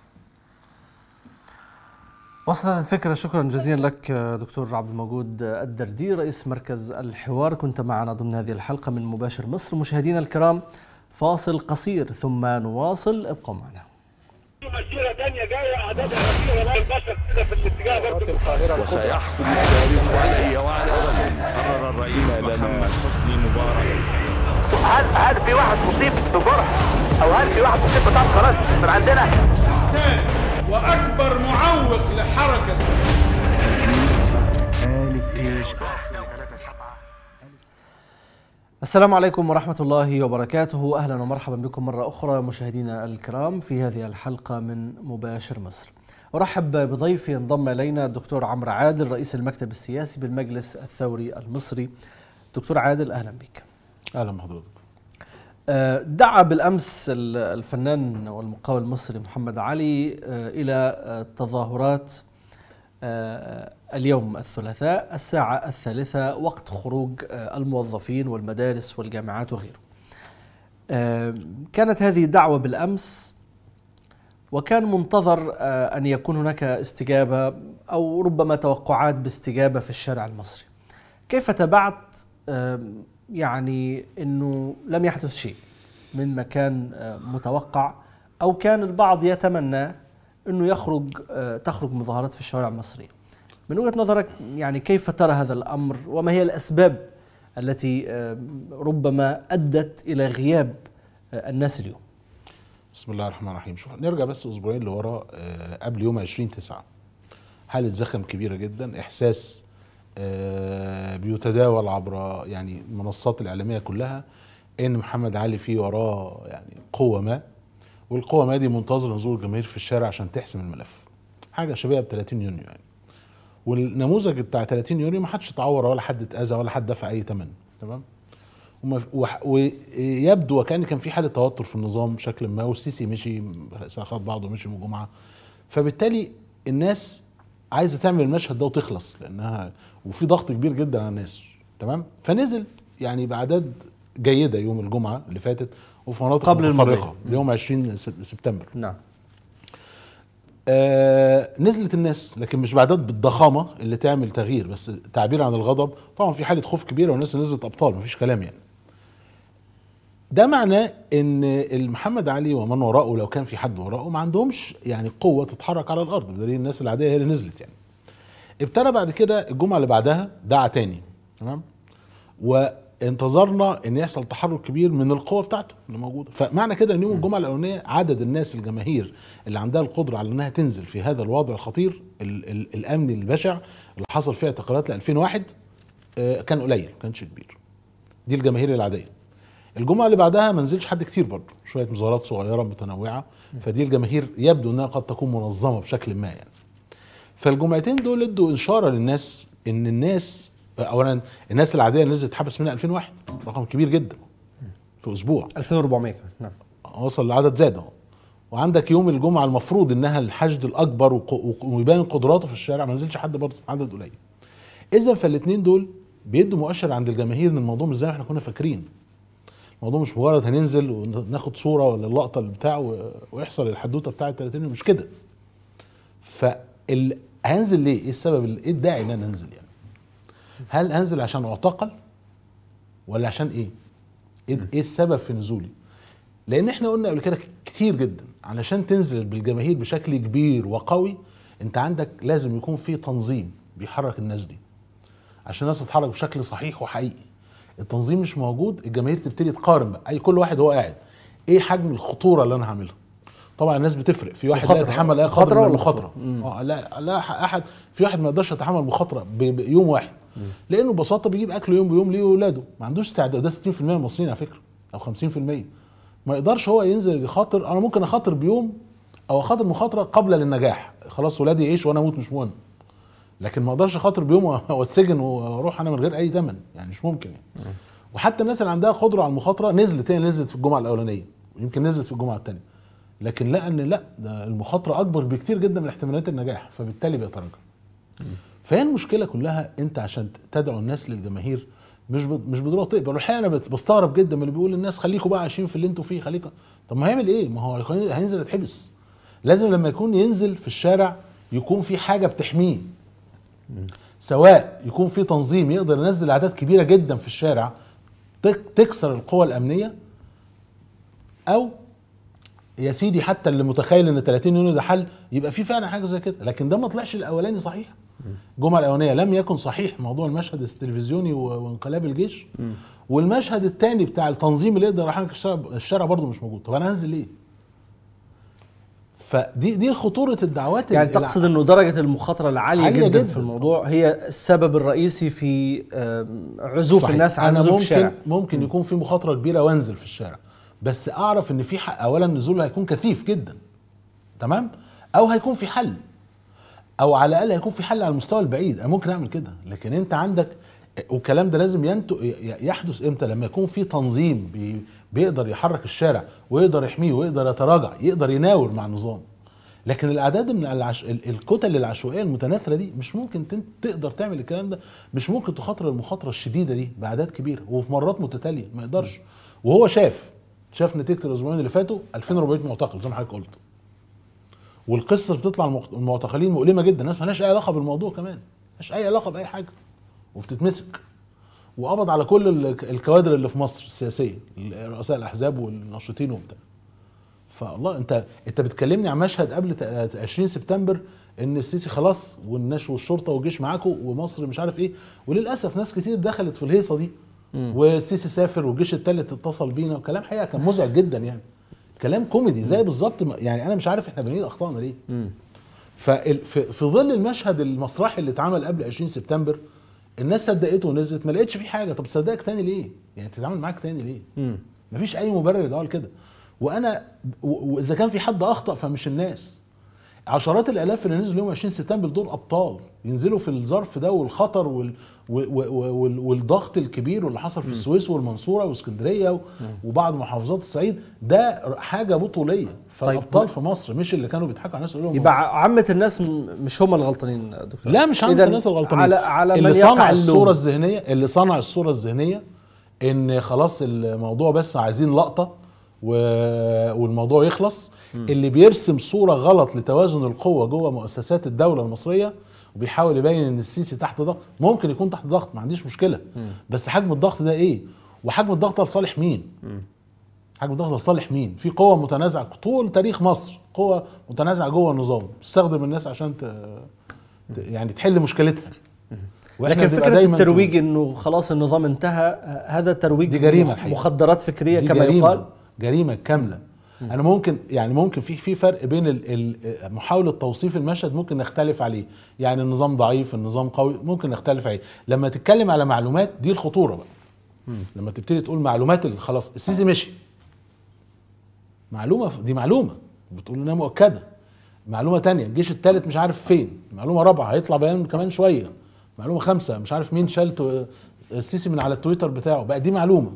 وصلت الفكرة شكرا جزيلا لك دكتور عبد الموجود الدردي رئيس مركز الحوار كنت معنا ضمن هذه الحلقة من مباشر مصر مشاهدينا الكرام فاصل قصير ثم نواصل ابقوا معنا مسيرة تانية جاية أعدادها كثيرة البشر كده في الاتجاه برضه وسيحكم التاريخ علي وعلى قرر الرئيس محمد حسني مبارك هل هل في واحد مصيب بجرح او هل في واحد مصيب بطعم خلاص من عندنا وأكبر معوق لحركة السلام عليكم ورحمة الله وبركاته أهلا ومرحبا بكم مرة أخرى مشاهدينا الكرام في هذه الحلقة من مباشر مصر أرحب بضيفي ينضم إلينا الدكتور عمرو عادل رئيس المكتب السياسي بالمجلس الثوري المصري دكتور عادل أهلا بك أهلا بحضرتك دعا بالامس الفنان والمقاول المصري محمد علي الى تظاهرات اليوم الثلاثاء الساعه الثالثه وقت خروج الموظفين والمدارس والجامعات وغيره. كانت هذه دعوه بالامس وكان منتظر ان يكون هناك استجابه او ربما توقعات باستجابه في الشارع المصري. كيف تبعت يعني انه لم يحدث شيء من ما كان متوقع او كان البعض يتمنى انه يخرج تخرج مظاهرات في الشوارع المصريه. من وجهه نظرك يعني كيف ترى هذا الامر وما هي الاسباب التي ربما ادت الى غياب الناس اليوم؟ بسم الله الرحمن الرحيم شوف نرجع بس اسبوعين لورا قبل يوم 20 9 حاله زخم كبيره جدا احساس بيتداول عبر يعني المنصات الاعلاميه كلها ان محمد علي فيه وراه يعني قوه ما والقوى مادي منتظره نزول الجماهير في الشارع عشان تحسم الملف حاجه شبيهه ب 30 يونيو يعني والنموذج بتاع 30 يونيو ما حدش اتعور ولا حد اتاذى ولا حد دفع اي ثمن تمام وما- وح- ويبدو وكان كان في حاله توتر في النظام بشكل ما والسيسي مشي خد بعضه ومشي من الجمعه فبالتالي الناس عايزه تعمل المشهد ده وتخلص لانها وفي ضغط كبير جدا على الناس تمام فنزل يعني باعداد جيده يوم الجمعه اللي فاتت وفي مناطق قبل متفرقه الماضي. يوم 20 سب- سبتمبر نعم آه نزلت الناس لكن مش باعداد بالضخامه اللي تعمل تغيير بس تعبير عن الغضب طبعا في حاله خوف كبيره والناس نزلت ابطال مفيش كلام يعني ده معناه ان محمد علي ومن وراءه لو كان في حد وراءه ما عندهمش يعني قوه تتحرك على الارض بدليل الناس العاديه هي اللي نزلت يعني ابتدى بعد كده الجمعه اللي بعدها دعا تاني تمام وانتظرنا ان يحصل تحرك كبير من القوه بتاعته اللي موجوده فمعنى كده ان يوم الجمعه الاولانيه عدد الناس الجماهير اللي عندها القدره على انها تنزل في هذا الوضع الخطير ال ال الامني البشع اللي حصل فيه اعتقالات ل 2001 آه، كان قليل ما كانش كبير دي الجماهير العاديه الجمعه اللي بعدها ما نزلش حد كتير برضه شويه مظاهرات صغيره متنوعه فدي الجماهير يبدو انها قد تكون منظمه بشكل ما يعني فالجمعتين دول ادوا اشاره للناس ان الناس اولا الناس العاديه اللي نزلت اتحبس منها 2001 رقم كبير جدا في اسبوع 2400 كمان نعم وصل العدد زاد اهو وعندك يوم الجمعه المفروض انها الحشد الاكبر وق- وق- ويبان قدراته في الشارع ما نزلش حد برضه عدد قليل اذا فالاثنين دول بيدوا مؤشر عند الجماهير ان الموضوع مش زي ما احنا كنا فاكرين الموضوع مش مجرد هننزل وناخد صوره ولا اللقطه اللي بتاع و- ويحصل الحدوته بتاعه 30 يوم مش كده فال هنزل ليه؟ ايه السبب ال- ايه الداعي ان انا انزل يعني؟ هل انزل عشان اعتقل ولا عشان ايه؟ ايه إيه السبب في نزولي؟ لان احنا قلنا قبل كده كتير جدا علشان تنزل بالجماهير بشكل كبير وقوي انت عندك لازم يكون في تنظيم بيحرك الناس دي عشان الناس تتحرك بشكل صحيح وحقيقي التنظيم مش موجود الجماهير تبتدي تقارن بقى اي كل واحد هو قاعد ايه حجم الخطوره اللي انا هعملها طبعا الناس بتفرق في واحد لا الخطرة. يتحمل اي الخطرة خطره ولا ولا مخاطره اه لا لا احد في واحد ما يقدرش يتحمل مخاطره ب- بيوم واحد لانه ببساطه بيجيب اكل يوم بيوم ليه واولاده ما عندوش استعداد ده 60% من المصريين على فكره او 50% ما يقدرش هو ينزل يخاطر انا ممكن اخاطر بيوم او اخاطر مخاطره قبل للنجاح خلاص ولادي يعيش وانا اموت مش مهم لكن ما اقدرش اخاطر بيوم واتسجن واروح انا من غير اي ثمن يعني مش ممكن يعني وحتى الناس اللي عندها قدره على المخاطره نزلت هي نزلت في الجمعه الاولانيه ويمكن نزلت في الجمعه الثانيه لكن لقى ان لا ده المخاطره اكبر بكتير جدا من احتمالات النجاح فبالتالي بيتراجع فهي المشكله كلها انت عشان تدعو الناس للجماهير مش بت- مش بتروح تقبل والحقيقه انا بت- بستغرب جدا من اللي بيقول للناس خليكم بقى عايشين في اللي انتوا فيه خليكم طب ما هيعمل ايه؟ ما هو هيخلي- هينزل يتحبس لازم لما يكون ينزل في الشارع يكون في حاجه بتحميه سواء يكون في تنظيم يقدر ينزل اعداد كبيره جدا في الشارع تك- تكسر القوى الامنيه او يا سيدي حتى اللي متخيل ان 30 يونيو ده حل يبقى في فعلا حاجه زي كده لكن ده ما طلعش الاولاني صحيح الجمعه الاولانيه لم يكن صحيح موضوع المشهد التلفزيوني و- وانقلاب الجيش والمشهد الثاني بتاع التنظيم اللي يقدر يحرك الشارع الشارع برضه مش موجود طب انا هنزل ليه فدي دي خطوره الدعوات يعني الع- تقصد انه درجه المخاطره العاليه عالية جدا, جداً. في الموضوع هي السبب الرئيسي في آم، عزوف صحيح. الناس عن انا نزول ممكن الشارع ممكن يكون في مخاطره كبيره وانزل في الشارع بس اعرف ان في حق اولا النزول هيكون كثيف جدا تمام او هيكون في حل او على الاقل هيكون في حل على المستوى البعيد انا ممكن اعمل كده لكن انت عندك والكلام ده لازم ينتج يحدث امتى لما يكون في تنظيم بي بيقدر يحرك الشارع ويقدر يحميه ويقدر يتراجع يقدر يناور مع النظام لكن الاعداد من العش... ال- الكتل العشوائيه المتناثره دي مش ممكن تن... تقدر تعمل الكلام ده مش ممكن تخاطر المخاطره الشديده دي باعداد كبيره وفي مرات متتاليه ما يقدرش وهو شاف شاف نتيجه الاسبوعين اللي فاتوا 2400 معتقل زي ما حضرتك قلت والقصه اللي بتطلع المخ- المعتقلين مؤلمه جدا الناس مالهاش اي علاقه بالموضوع كمان مالهاش اي علاقه باي حاجه وبتتمسك وقبض على كل ال- الكوادر اللي في مصر السياسيه رؤساء الاحزاب والناشطين وبتاع فالله انت انت بتكلمني عن مشهد قبل ت- 20 سبتمبر ان السيسي خلاص والناس والشرطه والجيش معاكم ومصر مش عارف ايه وللاسف ناس كتير دخلت في الهيصه دي والسيسي سافر والجيش التالت اتصل بينا وكلام حقيقه كان مزعج جدا يعني كلام كوميدي زي بالظبط ما- يعني انا مش عارف احنا بنعيد اخطائنا ليه ففي في ظل المشهد المسرحي اللي اتعمل قبل 20 سبتمبر الناس صدقته ونزلت ما لقيتش فيه حاجه طب صدقك تاني ليه؟ يعني تتعامل معاك تاني ليه؟ مفيش اي مبرر يدعو لكده وانا و- واذا كان في حد اخطا فمش الناس عشرات الالاف اللي نزلوا يوم 20 سبتمبر دول ابطال ينزلوا في الظرف ده والخطر وال و- و- وال- والضغط الكبير واللي حصل في السويس والمنصوره واسكندريه و- وبعض محافظات الصعيد ده حاجه بطوليه فالابطال في مصر مش اللي كانوا بيضحكوا على الناس يقولوا لهم يبقى عامة الناس م- مش هم الغلطانين دكتور لا مش عند إذن الناس الغلطانين على على اللي من صنع يقع الصوره اللوم. الذهنيه اللي صنع الصوره الذهنيه ان خلاص الموضوع بس عايزين لقطه و... والموضوع يخلص اللي بيرسم صوره غلط لتوازن القوه جوه مؤسسات الدوله المصريه وبيحاول يبين ان السيسي تحت ضغط ممكن يكون تحت ضغط ما عنديش مشكله بس حجم الضغط ده ايه وحجم الضغط ده لصالح مين حجم الضغط ده لصالح مين في قوه متنازعه طول تاريخ مصر قوه متنازعه جوه النظام تستخدم الناس عشان ت... ت- يعني تحل مشكلتها وإحنا لكن بنبقى فكرة دايماً الترويج انه خلاص النظام انتهى هذا ترويج دي جريمة مخ- الحقيقة. مخدرات فكرية دي كما جريمة يقال جريمه كامله انا ممكن يعني ممكن في في فرق بين ال- ال- محاوله توصيف المشهد ممكن نختلف عليه يعني النظام ضعيف النظام قوي ممكن نختلف عليه لما تتكلم على معلومات دي الخطوره بقى لما تبتدي تقول معلومات اللي خلاص السيسي مشي معلومه دي معلومه بتقول انها مؤكده معلومه تانية الجيش الثالث مش عارف فين معلومه رابعه هيطلع بيان كمان شويه معلومه خمسه مش عارف مين شال تو- السيسي من على التويتر بتاعه بقى دي معلومه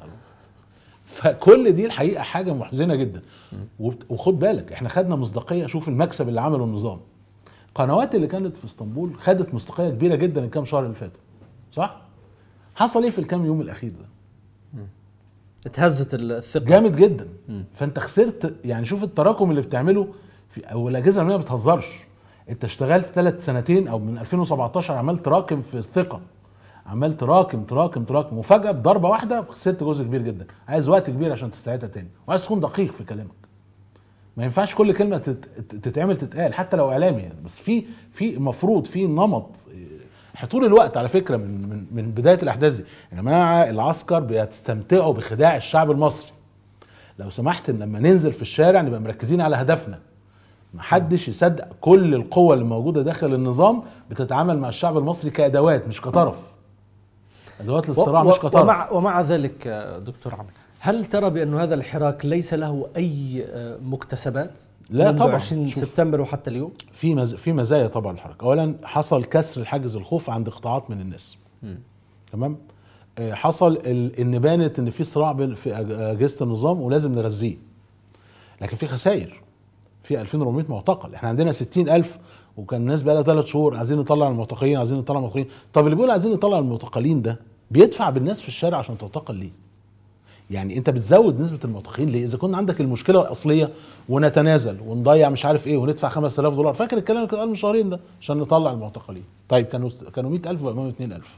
فكل دي الحقيقه حاجه محزنه جدا وبت- وخد بالك احنا خدنا مصداقيه شوف المكسب اللي عمله النظام القنوات اللي كانت في اسطنبول خدت مصداقيه كبيره جدا الكام شهر اللي فاتوا صح حصل ايه في الكام يوم الاخير ده اتهزت الثقة جامد جدا فانت خسرت يعني شوف التراكم اللي بتعمله في او الاجهزه العلميه ما بتهزرش انت اشتغلت ثلاث سنتين او من 2017 عمال تراكم في الثقه عمال تراكم تراكم تراكم وفجاه بضربه واحده خسرت جزء كبير جدا عايز وقت كبير عشان تستعيدها تاني وعايز تكون دقيق في كلامك ما ينفعش كل كلمه تت- تت- تتعمل تتقال حتى لو اعلامي يعني. بس في في المفروض في نمط إحنا طول الوقت على فكره من من من بدايه الاحداث دي يا جماعه العسكر بيستمتعوا بخداع الشعب المصري لو سمحت إن لما ننزل في الشارع نبقى مركزين على هدفنا محدش يصدق كل القوة اللي موجودة داخل النظام بتتعامل مع الشعب المصري كأدوات مش كطرف أدوات للصراع و- مش كطرف ومع, ومع ذلك آه، دكتور عمرو هل ترى بأن هذا الحراك ليس له أي آه، مكتسبات؟ لا منذ طبعاً. 20 شوف. سبتمبر وحتى اليوم؟ في مز... في مزايا طبعا الحركه اولا حصل كسر الحاجز الخوف عند قطاعات من الناس تمام آه، حصل ال... ان بانت ان في صراع بين في أج- اجهزه النظام ولازم نغذيه لكن في خسائر في 2400 معتقل احنا عندنا 60000 وكان الناس بقى لها ثلاث شهور عايزين نطلع المعتقلين عايزين نطلع المعتقلين طب اللي بيقول عايزين نطلع المعتقلين ده بيدفع بالناس في الشارع عشان تعتقل ليه يعني انت بتزود نسبه المعتقلين ليه؟ اذا كنا عندك المشكله الاصليه ونتنازل ونضيع مش عارف ايه وندفع 5000 دولار فاكر الكلام اللي كان قال من شهرين ده عشان نطلع المعتقلين طيب كانوا كانوا 100000 وبقوا 102000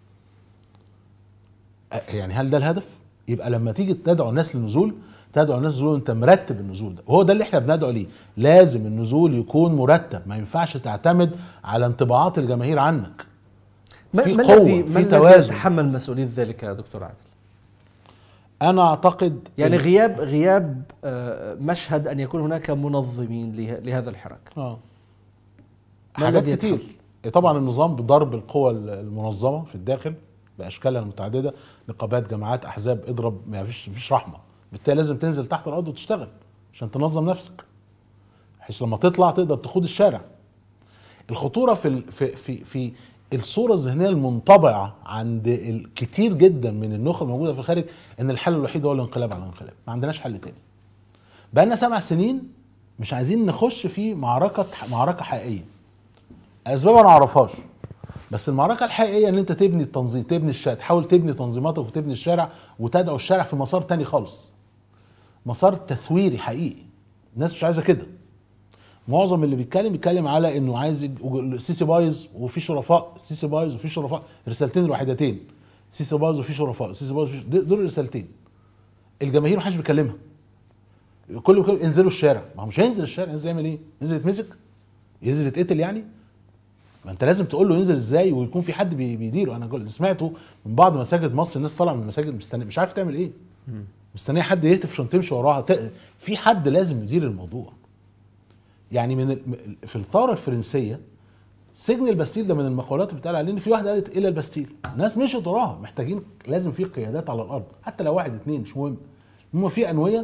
أه، يعني هل ده الهدف؟ يبقى لما تيجي تدعو الناس للنزول تدعو الناس للنزول انت مرتب النزول ده وهو ده اللي احنا بندعو ليه لازم النزول يكون مرتب ما ينفعش تعتمد على انطباعات الجماهير عنك ما في ما قوة، الذي في ما الذي توازن. يتحمل مسؤولية ذلك يا دكتور عادل؟ انا اعتقد يعني إن- غياب غياب آه، مشهد أن يكون هناك منظمين له- لهذا الحراك اه ما حاجات الذي كتير طبعا النظام بضرب القوى المنظمه في الداخل باشكالها المتعدده نقابات جماعات احزاب اضرب ما فيش مفيش رحمه بالتالي لازم تنزل تحت الارض وتشتغل عشان تنظم نفسك بحيث لما تطلع تقدر تخوض الشارع الخطوره في ال- في في في الصوره الذهنيه المنطبعه عند الكتير جدا من النخب الموجوده في الخارج ان الحل الوحيد هو الانقلاب على الانقلاب ما عندناش حل تاني بقالنا سبع سنين مش عايزين نخش في معركه معركه حقيقيه اسباب انا ما اعرفهاش بس المعركه الحقيقيه ان انت تبني التنظيم تبني الشارع تحاول تبني تنظيماتك وتبني الشارع وتدعو الشارع في مسار تاني خالص مسار تثويري حقيقي الناس مش عايزه كده معظم اللي بيتكلم بيتكلم على انه عايز يج- السيسي بايظ وفي شرفاء السيسي بايظ وفي شرفاء الرسالتين الوحيدتين السيسي بايظ وفي شرفاء السيسي بايظ وفي دول دول الرسالتين الجماهير محدش بيكلمها كله بيقول انزلوا الشارع ما هو مش هينزل الشارع ينزل يعمل ايه؟ ينزل يتمسك؟ ينزل يتقتل يعني؟ ما انت لازم تقول له ينزل ازاي ويكون في حد بي- بيديره انا قل- سمعته من بعض مساجد مصر الناس طالعه من المساجد مستنيه مش عارف تعمل ايه مستنيه حد يهتف عشان تمشي وراها ت- في حد لازم يدير الموضوع يعني من ال- في الثوره الفرنسيه سجن البستيل ده من المقولات اللي بتقال عليه ان في واحده قالت الى البستيل ناس مشيت وراها محتاجين لازم في قيادات على الارض حتى لو واحد اتنين مش مهم المهم في انويه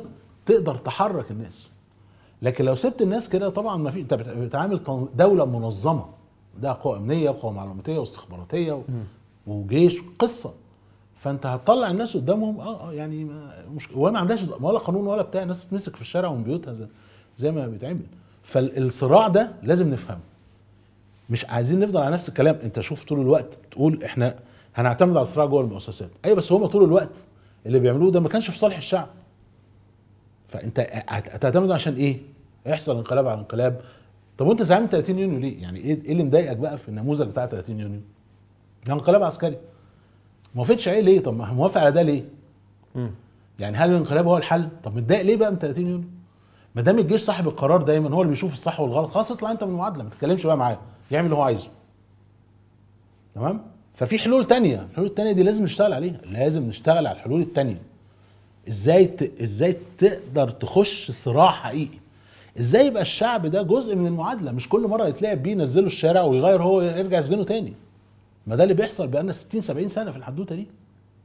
تقدر تحرك الناس لكن لو سبت الناس كده طبعا ما في انت بت- بتعامل تن- دوله منظمه ده قوى امنيه وقوى معلوماتيه واستخباراتيه و... وجيش قصه فانت هتطلع الناس قدامهم اه اه يعني ما مش وهي ما عندهاش ولا قانون ولا بتاع الناس تتمسك في الشارع ومن بيوتها زي, زي ما بيتعمل فالصراع ده لازم نفهمه مش عايزين نفضل على نفس الكلام انت شوف طول الوقت تقول احنا هنعتمد على الصراع جوه المؤسسات ايوه بس هما طول الوقت اللي بيعملوه ده ما كانش في صالح الشعب فانت هت- هتعتمد عشان ايه يحصل انقلاب على انقلاب طب وانت زعلان من 30 يونيو ليه يعني ايه ايه اللي مضايقك بقى في النموذج بتاع 30 يونيو ده انقلاب عسكري ما وافقتش عليه ليه طب ما موافق على ده ليه يعني هل الانقلاب هو الحل طب متضايق ليه بقى من 30 يونيو ما دام الجيش صاحب القرار دايما هو اللي بيشوف الصح والغلط خلاص اطلع انت من المعادله ما تتكلمش بقى معاه يعمل اللي هو عايزه تمام ففي حلول تانية الحلول التانية دي لازم نشتغل عليها لازم نشتغل على الحلول التانية ازاي ت... ازاي تقدر تخش صراع حقيقي ازاي يبقى الشعب ده جزء من المعادله مش كل مره يتلعب بيه ينزله الشارع ويغير هو يرجع يسجنه تاني ما ده اللي بيحصل بقالنا 60 70 سنه في الحدوته دي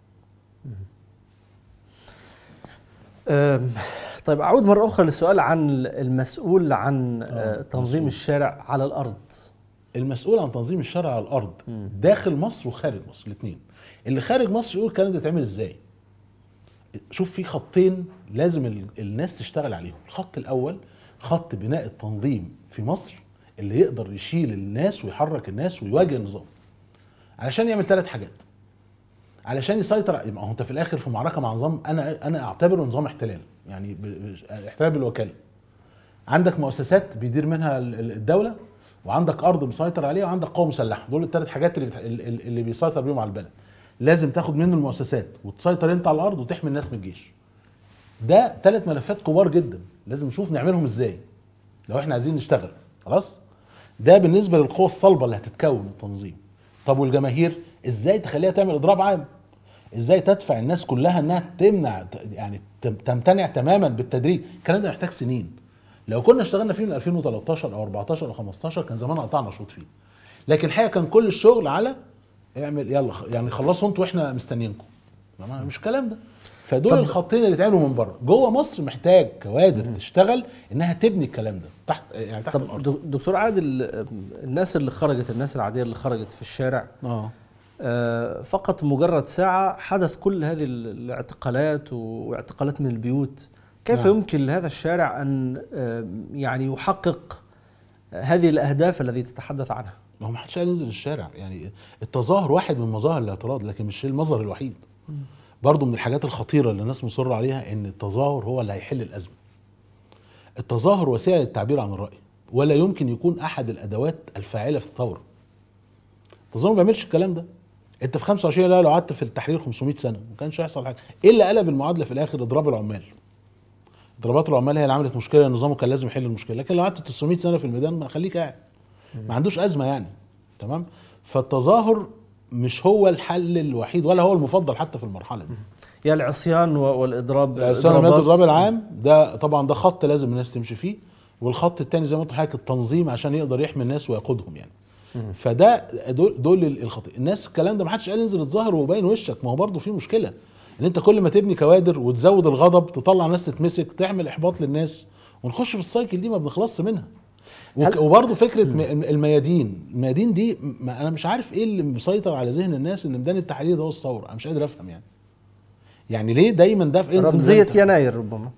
أم، طيب أعود مرة أخرى للسؤال عن المسؤول عن آه، تنظيم الشارع على الأرض المسؤول عن تنظيم الشارع على الارض داخل مصر وخارج مصر الاثنين اللي خارج مصر يقول الكلام ده يتعمل ازاي شوف في خطين لازم ال- الناس تشتغل عليهم الخط الاول خط بناء التنظيم في مصر اللي يقدر يشيل الناس ويحرك الناس ويواجه النظام علشان يعمل ثلاث حاجات علشان يسيطر ع- ما هو انت في الاخر في معركه مع نظام انا انا اعتبره نظام احتلال يعني ب- ب- احتلال بالوكاله عندك مؤسسات بيدير منها ال- ال- الدوله وعندك ارض مسيطر عليها وعندك قوه مسلحه دول الثلاث حاجات اللي بتح... ال- ال- اللي بيسيطر بيهم على البلد لازم تاخد منه المؤسسات وتسيطر انت على الارض وتحمي الناس من الجيش ده ثلاث ملفات كبار جدا لازم نشوف نعملهم ازاي لو احنا عايزين نشتغل خلاص ده بالنسبه للقوى الصلبه اللي هتتكون التنظيم طب والجماهير ازاي تخليها تعمل اضراب عام ازاي تدفع الناس كلها انها تمنع يعني تم- تمتنع تماما بالتدريج الكلام ده محتاج سنين لو كنا اشتغلنا فيه من 2013 او 14 او 15 كان زمان قطعنا شوط فيه لكن الحقيقه كان كل الشغل على اعمل يلا خ- يعني خلصوا انتوا واحنا مستنيينكم ما- مش الكلام ده فدول طب- الخطين اللي اتعملوا من بره جوه مصر محتاج كوادر تشتغل انها تبني الكلام ده تحت يعني تحت طب الارض دك- دكتور عادل أم، الناس اللي خرجت الناس العادية اللي خرجت في الشارع اه آه، فقط مجرد ساعة حدث كل هذه ال- الاعتقالات و- واعتقالات من البيوت كيف نعم. يمكن لهذا الشارع أن آم، يعني يحقق هذه الأهداف التي تتحدث عنها ما هو ما حدش قال ينزل الشارع يعني التظاهر واحد من مظاهر الاعتراض لكن مش المظهر الوحيد برضه من الحاجات الخطيره اللي الناس مصره عليها ان التظاهر هو اللي هيحل الازمه التظاهر وسيله للتعبير عن الراي ولا يمكن يكون احد الادوات الفاعله في الثوره التظاهر ما بيعملش الكلام ده انت في 25 لا لو قعدت في التحرير 500 سنه ما كانش هيحصل حاجه ايه اللي قلب المعادله في الاخر اضراب العمال ضربات العمال هي اللي عملت مشكله النظام كان لازم يحل المشكله لكن لو قعدت 900 سنه في الميدان ما خليك قاعد ما عندوش ازمه يعني تمام فالتظاهر مش هو الحل الوحيد ولا هو المفضل حتى في المرحله دي يا العصيان و- والإضراب العصيان الإضرابات. المادي الضرب العام ده طبعا ده خط لازم الناس تمشي فيه والخط الثاني زي ما قلت لحضرتك التنظيم عشان يقدر يحمي الناس ويقودهم يعني فده دول, دول الخط الناس الكلام ده ما حدش قال انزل اتظاهر وباين وشك ما هو برضه في مشكله ان انت كل ما تبني كوادر وتزود الغضب تطلع ناس تتمسك تعمل احباط للناس ونخش في السايكل دي ما بنخلصش منها وك- وبرضه فكره م- الميادين الميادين دي ما انا مش عارف ايه اللي مسيطر على ذهن الناس ان ميدان التحرير ده هو الثوره انا مش قادر افهم يعني يعني ليه دايما ده في انزل رمزية ميدان التحرير؟ يناير ربما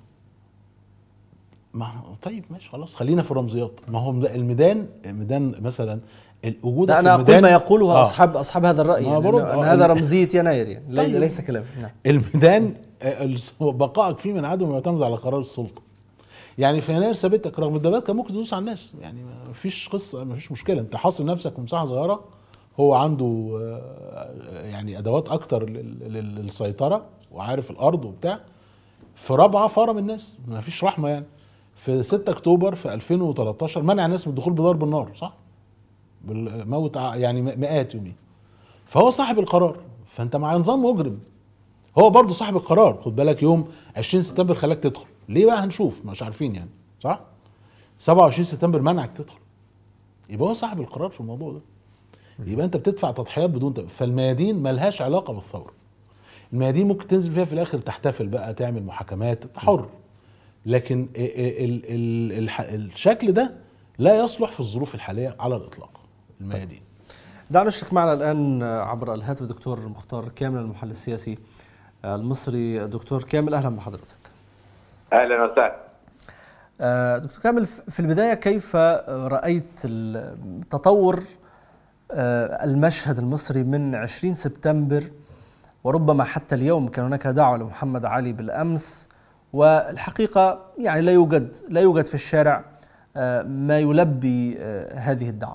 ما هو- طيب ماشي خلاص خلينا في الرمزيات ما هو الميدان الميدان مثلا الوجود لا في أنا الميدان أقول ما يقوله آه. أصحاب أصحاب هذا الرأي ما يعني برد- أن آه، هذا ال- رمزية يناير يعني لي- طيب. ليس كلام نعم الميدان آه، الس- بقائك فيه من عدم يعتمد على قرار السلطه يعني في يناير ثابتك رغم الدبابات كان ممكن تدوس على الناس يعني ما فيش قصه ما فيش مشكله انت حاصر نفسك في مساحه صغيره هو عنده آه، يعني ادوات اكتر لل- لل- للسيطره وعارف الارض وبتاع في رابعه فرم الناس ما فيش رحمه يعني في 6 اكتوبر في 2013 منع الناس من الدخول بضرب النار صح؟ بالموت ع- يعني مئات يومين فهو صاحب القرار فانت مع نظام مجرم هو برضه صاحب القرار خد بالك يوم 20 سبتمبر خلاك تدخل ليه بقى هنشوف مش عارفين يعني صح 27 سبتمبر منعك تدخل يبقى هو صاحب القرار في الموضوع ده يبقى انت بتدفع تضحيات بدون تب... فالميادين ملهاش علاقه بالثوره الميادين ممكن تنزل فيها في الاخر تحتفل بقى تعمل محاكمات انت حر لكن ال- ال- ال- الح- الشكل ده لا يصلح في الظروف الحاليه على الاطلاق الميادين دعنا نشرك معنا الآن عبر الهاتف دكتور مختار كامل المحلل السياسي المصري دكتور كامل أهلا بحضرتك اهلا وسهلا آه، دكتور كامل في البداية كيف رأيت ال- تطور آه، المشهد المصري من 20 سبتمبر وربما حتى اليوم كان هناك دعوة لمحمد علي بالأمس والحقيقة يعني لا يوجد لا يوجد في الشارع آه، ما يلبي آه، هذه الدعوة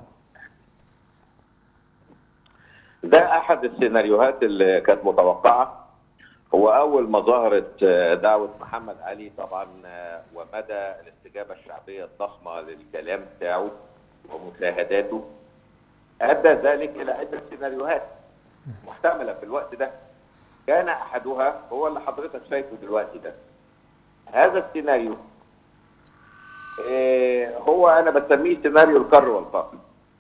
ده احد السيناريوهات اللي كانت متوقعه هو اول ما ظهرت آه، دعوه محمد علي طبعا آه، ومدى الاستجابه الشعبيه الضخمه للكلام بتاعه ومشاهداته ادى ذلك الى عده سيناريوهات محتمله في الوقت ده كان احدها هو اللي حضرتك شايفه دلوقتي ده هذا السيناريو آه، هو انا بسميه سيناريو الكر والفقر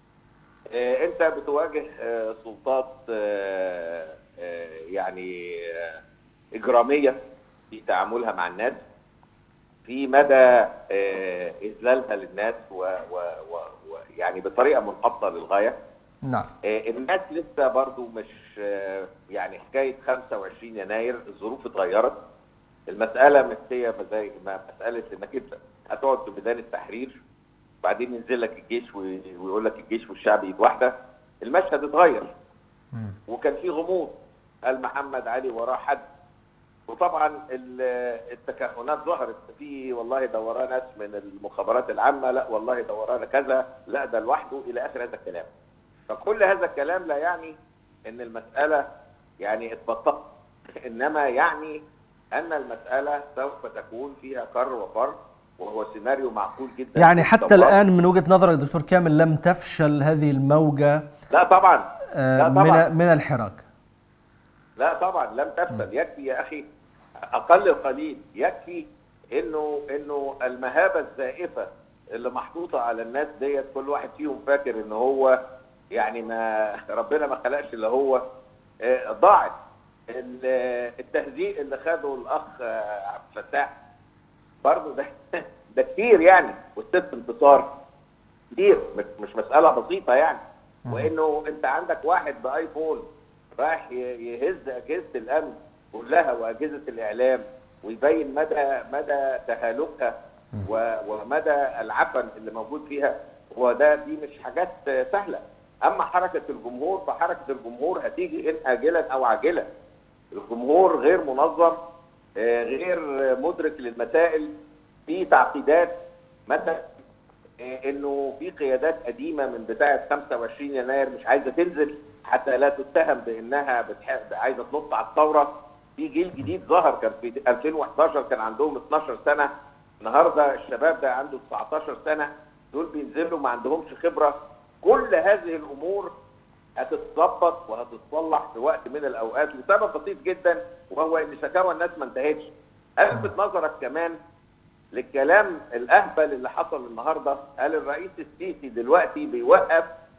آه، انت بتواجه آه، سلطات آه، آه، يعني آه، اجراميه في تعاملها مع الناس في مدى آه، اذلالها للناس و- و- و- ويعني بطريقه منحطه للغايه نعم آه، الناس لسه برضو مش آه، يعني حكايه 25 يناير الظروف اتغيرت المساله مش هي زي ما مساله انك انت هتقعد في ميدان التحرير بعدين ينزل لك الجيش وي- ويقول لك الجيش والشعب ايد واحده المشهد اتغير وكان في غموض قال محمد علي وراه حد وطبعا ال- التكهنات ظهرت في والله ده وراه ناس من المخابرات العامه لا والله ده وراه كذا لا ده لوحده الى اخر هذا الكلام فكل هذا الكلام لا يعني ان المساله يعني اتبطأت انما يعني ان المساله سوف تكون فيها كر وفر وهو سيناريو معقول جدا يعني حتى طبعاً. الآن من وجهة نظرك دكتور كامل لم تفشل هذه الموجة لا طبعا آه، لا طبعا من من الحراك لا طبعا لم تفشل يكفي يا اخي اقل القليل يكفي انه انه المهابه الزائفه اللي محطوطه على الناس ديت كل واحد فيهم فاكر ان هو يعني ما ربنا ما خلقش اللي هو آه، ضاعت ال- التهزيء اللي خده الاخ آه، عبد الفتاح برضه ده ده كتير يعني والست انتصار كتير مش مش مساله بسيطه يعني وانه انت عندك واحد بايفون رايح ي- يهز اجهزه الامن كلها واجهزه الاعلام ويبين مدى مدى تهالكها و- ومدى العفن اللي موجود فيها هو ده دي مش حاجات سهله اما حركه الجمهور فحركه الجمهور هتيجي ان اجلا او عاجلا الجمهور غير منظم آه، غير مدرك للمسائل في تعقيدات مثلا آه، انه في قيادات قديمه من بتاعه 25 يناير مش عايزه تنزل حتى لا تتهم بانها بتح... عايزه تنط على الثوره في جيل جديد ظهر كان في 2011 كان عندهم 12 سنه النهارده الشباب ده عنده 19 سنه دول بينزلوا ما عندهمش خبره كل هذه الامور هتتظبط وهتتصلح في وقت من الاوقات لسبب بسيط جدا وهو ان شكاوى الناس ما انتهتش. الفت نظرك كمان للكلام الاهبل اللي حصل النهارده قال الرئيس السيسي دلوقتي بيوقف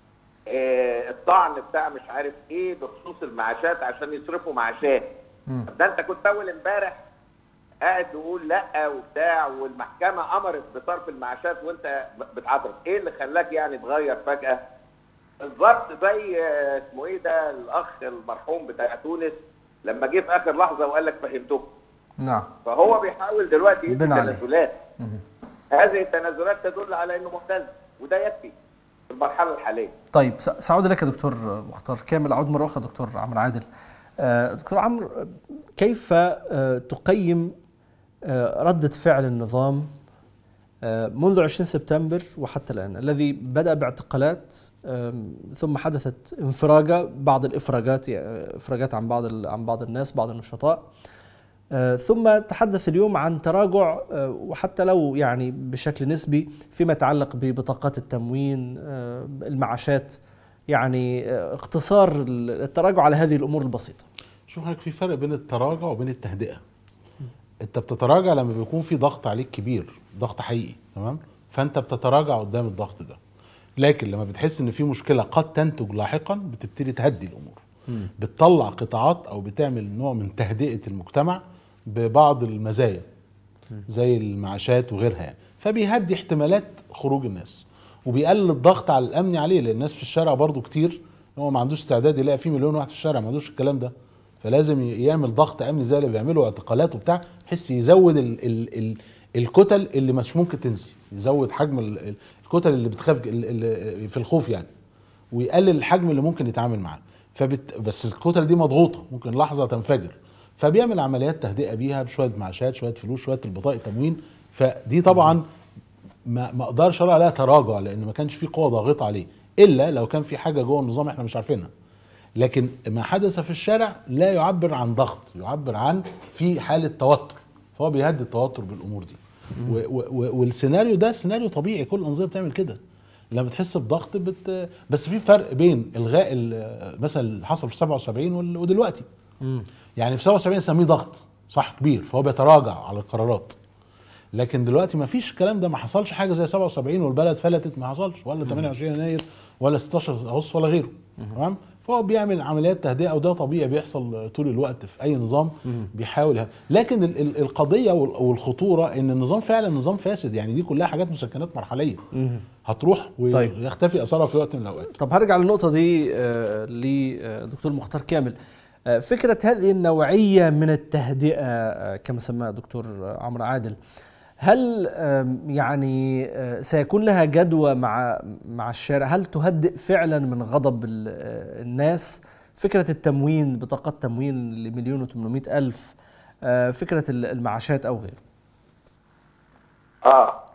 آه الطعن بتاع مش عارف ايه بخصوص المعاشات عشان يصرفوا معاشات. طب ده انت كنت اول امبارح قاعد تقول لا وبتاع والمحكمه امرت بصرف المعاشات وانت بتعترض، ايه اللي خلاك يعني تغير فجاه؟ بالظبط زي آه، اسمه ايه ده الاخ المرحوم بتاع تونس لما جه في اخر لحظه وقال لك فهمتكم نعم فهو بيحاول دلوقتي يدي بن عليه. تنازلات هذه التنازلات تدل على انه مهتز وده يكفي في المرحله الحاليه طيب س- سأعود لك دكتور مختار كامل أعود مرة أخرى دكتور عمرو عادل آه، دكتور عمرو آه، كيف آه، تقيم آه، ردة فعل النظام آه، منذ 20 سبتمبر وحتى الآن الذي بدأ باعتقالات آم، ثم حدثت انفراجة بعض الإفراجات يعني إفراجات عن بعض ال- عن بعض الناس بعض النشطاء آه، ثم تحدث اليوم عن تراجع آه، وحتى لو يعني بشكل نسبي فيما يتعلق ببطاقات التموين آه، المعاشات يعني آه، اقتصار التراجع على هذه الامور البسيطه. شوف حضرتك في فرق بين التراجع وبين التهدئه انت بتتراجع لما بيكون في ضغط عليك كبير ضغط حقيقي تمام فانت بتتراجع قدام الضغط ده لكن لما بتحس ان في مشكله قد تنتج لاحقا بتبتدي تهدي الامور بتطلع قطاعات او بتعمل نوع من تهدئه المجتمع ببعض المزايا زي المعاشات وغيرها يعني فبيهدي احتمالات خروج الناس وبيقلل الضغط على الامن عليه لان الناس في الشارع برضو كتير هو ما عندوش استعداد يلاقي فيه مليون واحد في الشارع ما عندوش الكلام ده فلازم ي- يعمل ضغط امني زي اللي بيعملوا اعتقالات وبتاع بحيث يزود ال ال ال الكتل اللي مش ممكن تنزل يزود حجم ال- ال- الكتل اللي بتخاف ال- ال- في الخوف يعني ويقلل الحجم اللي ممكن يتعامل معاه فبت... بس الكتل دي مضغوطه ممكن لحظه تنفجر فبيعمل عمليات تهدئه بيها بشويه معاشات شويه فلوس شويه البطاقه تموين فدي طبعا ما ما اقدرش اقول عليها تراجع لان ما كانش في قوه ضاغطه عليه الا لو كان في حاجه جوه النظام احنا مش عارفينها لكن ما حدث في الشارع لا يعبر عن ضغط يعبر عن في حاله توتر فهو بيهدي التوتر بالامور دي و و و والسيناريو ده سيناريو طبيعي كل الانظمه بتعمل كده لما بتحس بضغط بت بس في فرق بين الغاء ال- مثلا اللي حصل في 77 وال- ودلوقتي يعني في 77 نسميه ضغط صح كبير فهو بيتراجع على القرارات لكن دلوقتي ما فيش الكلام ده ما حصلش حاجه زي 77 والبلد فلتت ما حصلش ولا 28 يناير ولا 16 اغسطس ولا غيره تمام فهو بيعمل عمليات تهدئه وده طبيعي بيحصل طول الوقت في اي نظام بيحاول يه- لكن ال- ال- القضيه وال- والخطوره ان النظام فعلا نظام فاسد يعني دي كلها حاجات مسكنات مرحليه هتروح طيب. ويختفي اثرها في وقت من الاوقات طب هرجع للنقطة دي آه، لدكتور مختار كامل آه، فكرة هذه النوعية من التهدئة آه، كما سماها دكتور عمرو عادل هل آم، يعني آه، سيكون لها جدوى مع مع الشارع هل تهدئ فعلا من غضب ال- آه، الناس فكرة التموين بطاقات تموين لمليون وثمانمائة ألف آه، فكرة ال- المعاشات أو غيره اه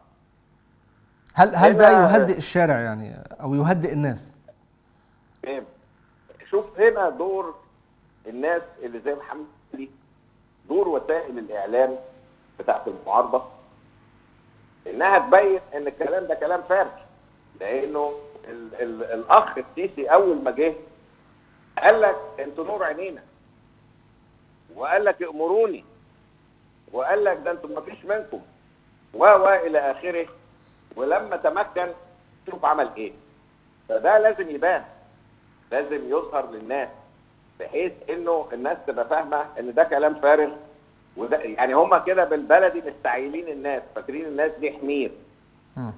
هل هل ده هنا- يهدئ الشارع يعني أو يهدئ الناس فهم شوف هنا دور الناس اللي زي محمد علي دور وسائل الاعلام بتاعت المعارضه انها تبين ان الكلام ده كلام فارغ لانه ال ال الاخ السيسي اول ما جه قال لك انتوا نور عينينا وقال لك امروني وقال لك ده انتوا ما فيش منكم و و الى اخره ولما تمكن شوف عمل ايه فده لازم يبان لازم يظهر للناس بحيث انه الناس تبقى فاهمه ان ده كلام فارغ وده يعني هم كده بالبلدي مستعيلين الناس فاكرين الناس دي حمير مم.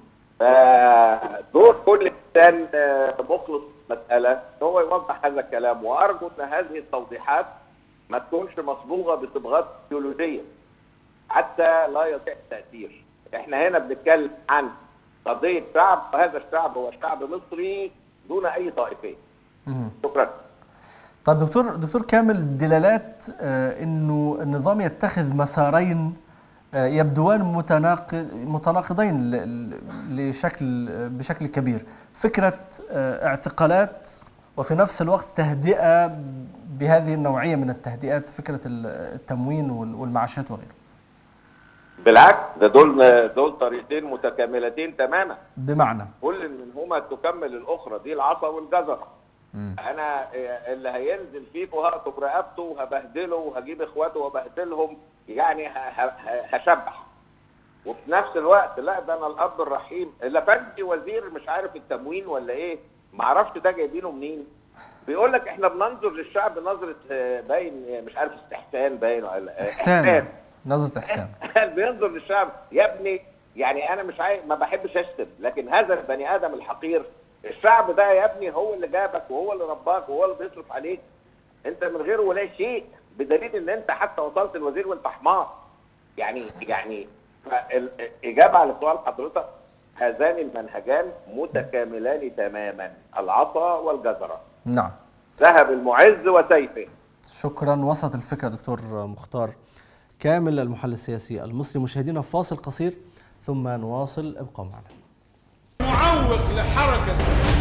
فدور كل انسان آه، مخلص مساله ان هو يوضح هذا الكلام وارجو ان هذه التوضيحات ما تكونش مصبوغه بصبغات سيولوجيه حتى لا يطيع التاثير احنا هنا بنتكلم عن قضيه شعب وهذا الشعب هو شعب مصري دون اي طائفيه مم. شكرا طيب دكتور دكتور كامل دلالات آه، انه النظام يتخذ مسارين آه، يبدوان متناقض متناقضين ل- ل- لشكل بشكل كبير فكره آه، اعتقالات وفي نفس الوقت تهدئه بهذه النوعيه من التهدئات فكره ال- التموين وال- والمعاشات وغيره بالعكس ده دول دول طريقتين متكاملتين تماما بمعنى كل منهما تكمل الاخرى دي العصا والجزره انا اللي هينزل فيكم هقطب رقبته وهبهدله وهجيب اخواته وابهدلهم يعني ه- ه- ه- هشبح وفي نفس الوقت لا ده انا الاب الرحيم الافندي وزير مش عارف التموين ولا ايه ما اعرفش ده جايبينه منين بيقول لك احنا بننظر للشعب نظره آه، باين آه، مش عارف استحسان باين ولا آه، احسان نظره احسان قال بينظر للشعب يا ابني يعني انا مش عايز ما بحبش اشتم لكن هذا البني ادم الحقير الشعب ده يا ابني هو اللي جابك وهو اللي رباك وهو اللي بيصرف عليك انت من غيره ولا شيء بدليل ان انت حتى وصلت الوزير وانت حمار يعني يعني الاجابه على سؤال حضرتك هذان المنهجان متكاملان تماما العصا والجزره نعم ذهب المعز وسيفه شكرا وصلت الفكره دكتور مختار كامل المحلل السياسي المصري مشاهدينا فاصل قصير ثم نواصل ابقوا معنا معوق لحركة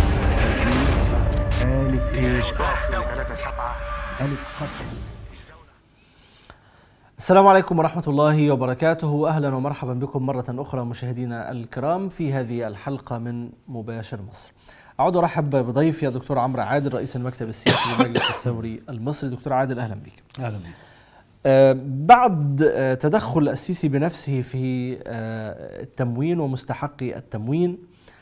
السلام عليكم ورحمة الله وبركاته أهلا ومرحبا بكم مرة أخرى مشاهدينا الكرام في هذه الحلقة من مباشر مصر أعود أرحب بضيفي دكتور عمرو عادل رئيس المكتب السياسي للمجلس الثوري المصري دكتور عادل أهلا بك اهلا بيك آه، بعد آه، تدخل السيسي بنفسه في آه، التموين ومستحقي التموين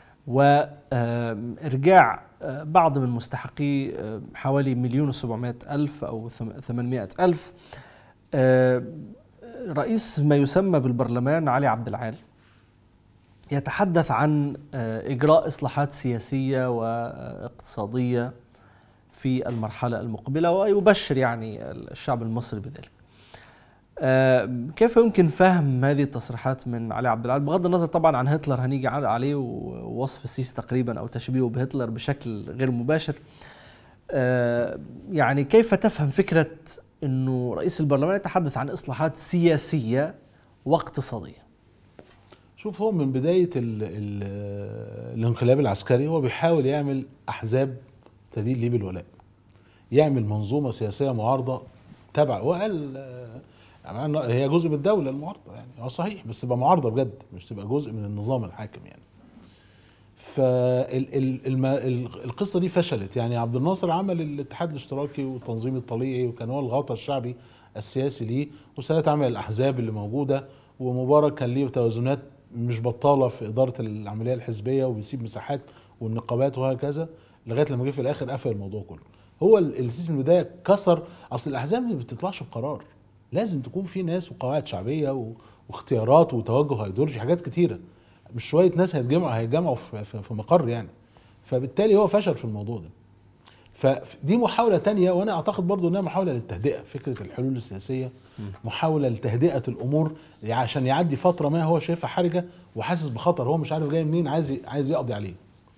وإرجاع بعض من مستحقي آه، حوالي مليون وسبعمائة ألف أو ثم- ثمانمائة ألف آه، رئيس ما يسمى بالبرلمان علي عبد العال يتحدث عن آه، اجراء اصلاحات سياسيه واقتصاديه في المرحله المقبله ويبشر يعني الشعب المصري بذلك. آه، كيف يمكن فهم هذه التصريحات من علي عبد العال بغض النظر طبعا عن هتلر هنيجي على- عليه ووصف السيسي تقريبا او تشبيهه بهتلر بشكل غير مباشر آه، يعني كيف تفهم فكره انه رئيس البرلمان يتحدث عن اصلاحات سياسيه واقتصاديه شوف هو من بداية ال ال الانقلاب العسكري هو بيحاول يعمل أحزاب تدين ليه بالولاء يعمل منظومة سياسية معارضة تبع وقال آه، يعني هي جزء من الدولة المعارضة يعني هو صحيح بس تبقى معارضة بجد مش تبقى جزء من النظام الحاكم يعني فالقصة دي فشلت يعني عبد الناصر عمل الاتحاد الاشتراكي والتنظيم الطليعي وكان هو الغطاء الشعبي السياسي ليه وسادات عمل الأحزاب اللي موجودة ومبارك كان ليه توازنات مش بطالة في إدارة العملية الحزبية وبيسيب مساحات والنقابات وهكذا لغاية لما جه في الآخر قفل الموضوع كله هو ال- السيسي من البداية كسر أصل الأحزاب ما بتطلعش بقرار لازم تكون في ناس وقواعد شعبية و- واختيارات وتوجه ايديولوجي حاجات كتيرة مش شوية ناس هيتجمعوا هيتجمعوا في, في, في مقر يعني فبالتالي هو فشل في الموضوع ده فدي محاولة تانية وأنا أعتقد برضو إنها محاولة للتهدئة فكرة الحلول السياسية محاولة لتهدئة الأمور عشان يعدي فترة ما هو شايفها حرجة وحاسس بخطر هو مش عارف جاي منين عايز ي- عايز يقضي عليه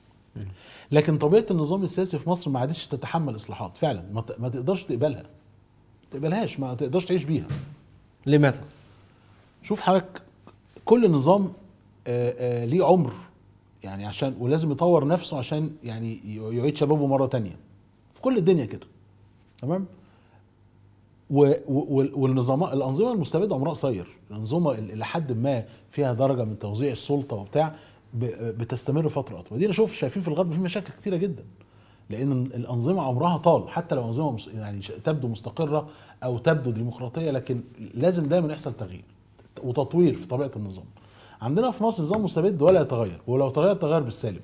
لكن طبيعة النظام السياسي في مصر ما عادتش تتحمل إصلاحات فعلا ما ت- ما تقدرش تقبلها ما تقبلهاش ما تقدرش تعيش بيها لماذا؟ شوف حضرتك كل نظام آه، آه، ليه عمر يعني عشان ولازم يطور نفسه عشان يعني ي- يعيد شبابه مره تانية في كل الدنيا كده تمام و- و- والنظام الانظمه المستبده عمرها قصير الانظمه اللي الى حد ما فيها درجه من توزيع السلطه وبتاع ب- بتستمر فتره اطول ودي شوف شايفين في الغرب في مشاكل كتيره جدا لان الانظمه عمرها طال حتى لو انظمه مس- يعني ش- تبدو مستقره او تبدو ديمقراطيه لكن لازم دايما يحصل تغيير وتطوير في طبيعه النظام عندنا في مصر نظام مستبد ولا يتغير ولو تغير تغير بالسالب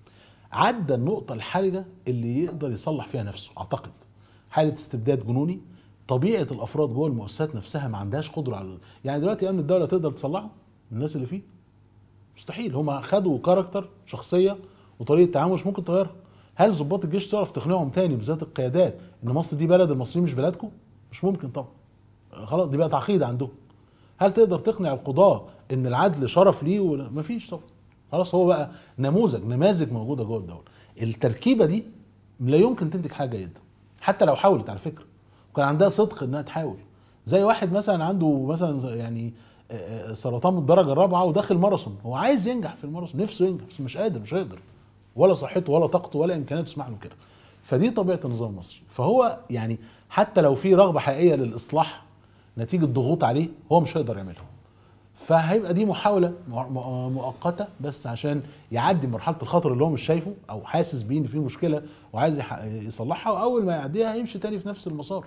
عدى النقطة الحرجة اللي يقدر يصلح فيها نفسه أعتقد حالة استبداد جنوني طبيعة الأفراد جوه المؤسسات نفسها ما عندهاش قدرة على يعني دلوقتي أمن الدولة تقدر تصلحه الناس اللي فيه مستحيل هما خدوا كاركتر شخصية وطريقة تعامل مش ممكن تغيرها هل ضباط الجيش تعرف تقنعهم تاني بالذات القيادات ان مصر دي بلد المصريين مش بلدكم مش ممكن طبعا خلاص دي بقت عقيدة عندهم هل تقدر تقنع القضاة ان العدل شرف ليه ولا مفيش طبعا خلاص هو بقى نموذج نماذج موجوده جوه الدوله التركيبه دي لا يمكن تنتج حاجه جيده حتى لو حاولت على فكره وكان عندها صدق انها تحاول زي واحد مثلا عنده مثلا يعني آه، آه، سرطان من الدرجه الرابعه وداخل ماراثون هو عايز ينجح في الماراثون نفسه ينجح بس مش قادر مش هيقدر ولا صحته ولا طاقته ولا امكانياته تسمح له كده فدي طبيعه النظام المصري فهو يعني حتى لو في رغبه حقيقيه للاصلاح نتيجه ضغوط عليه هو مش هيقدر يعملها فهيبقى دي محاولة مع- مع- مؤقتة بس عشان يعدي مرحلة الخطر اللي هو مش شايفه أو حاسس بيه إن في مشكلة وعايز يح- يصلحها وأول ما يعديها هيمشي تاني في نفس المسار.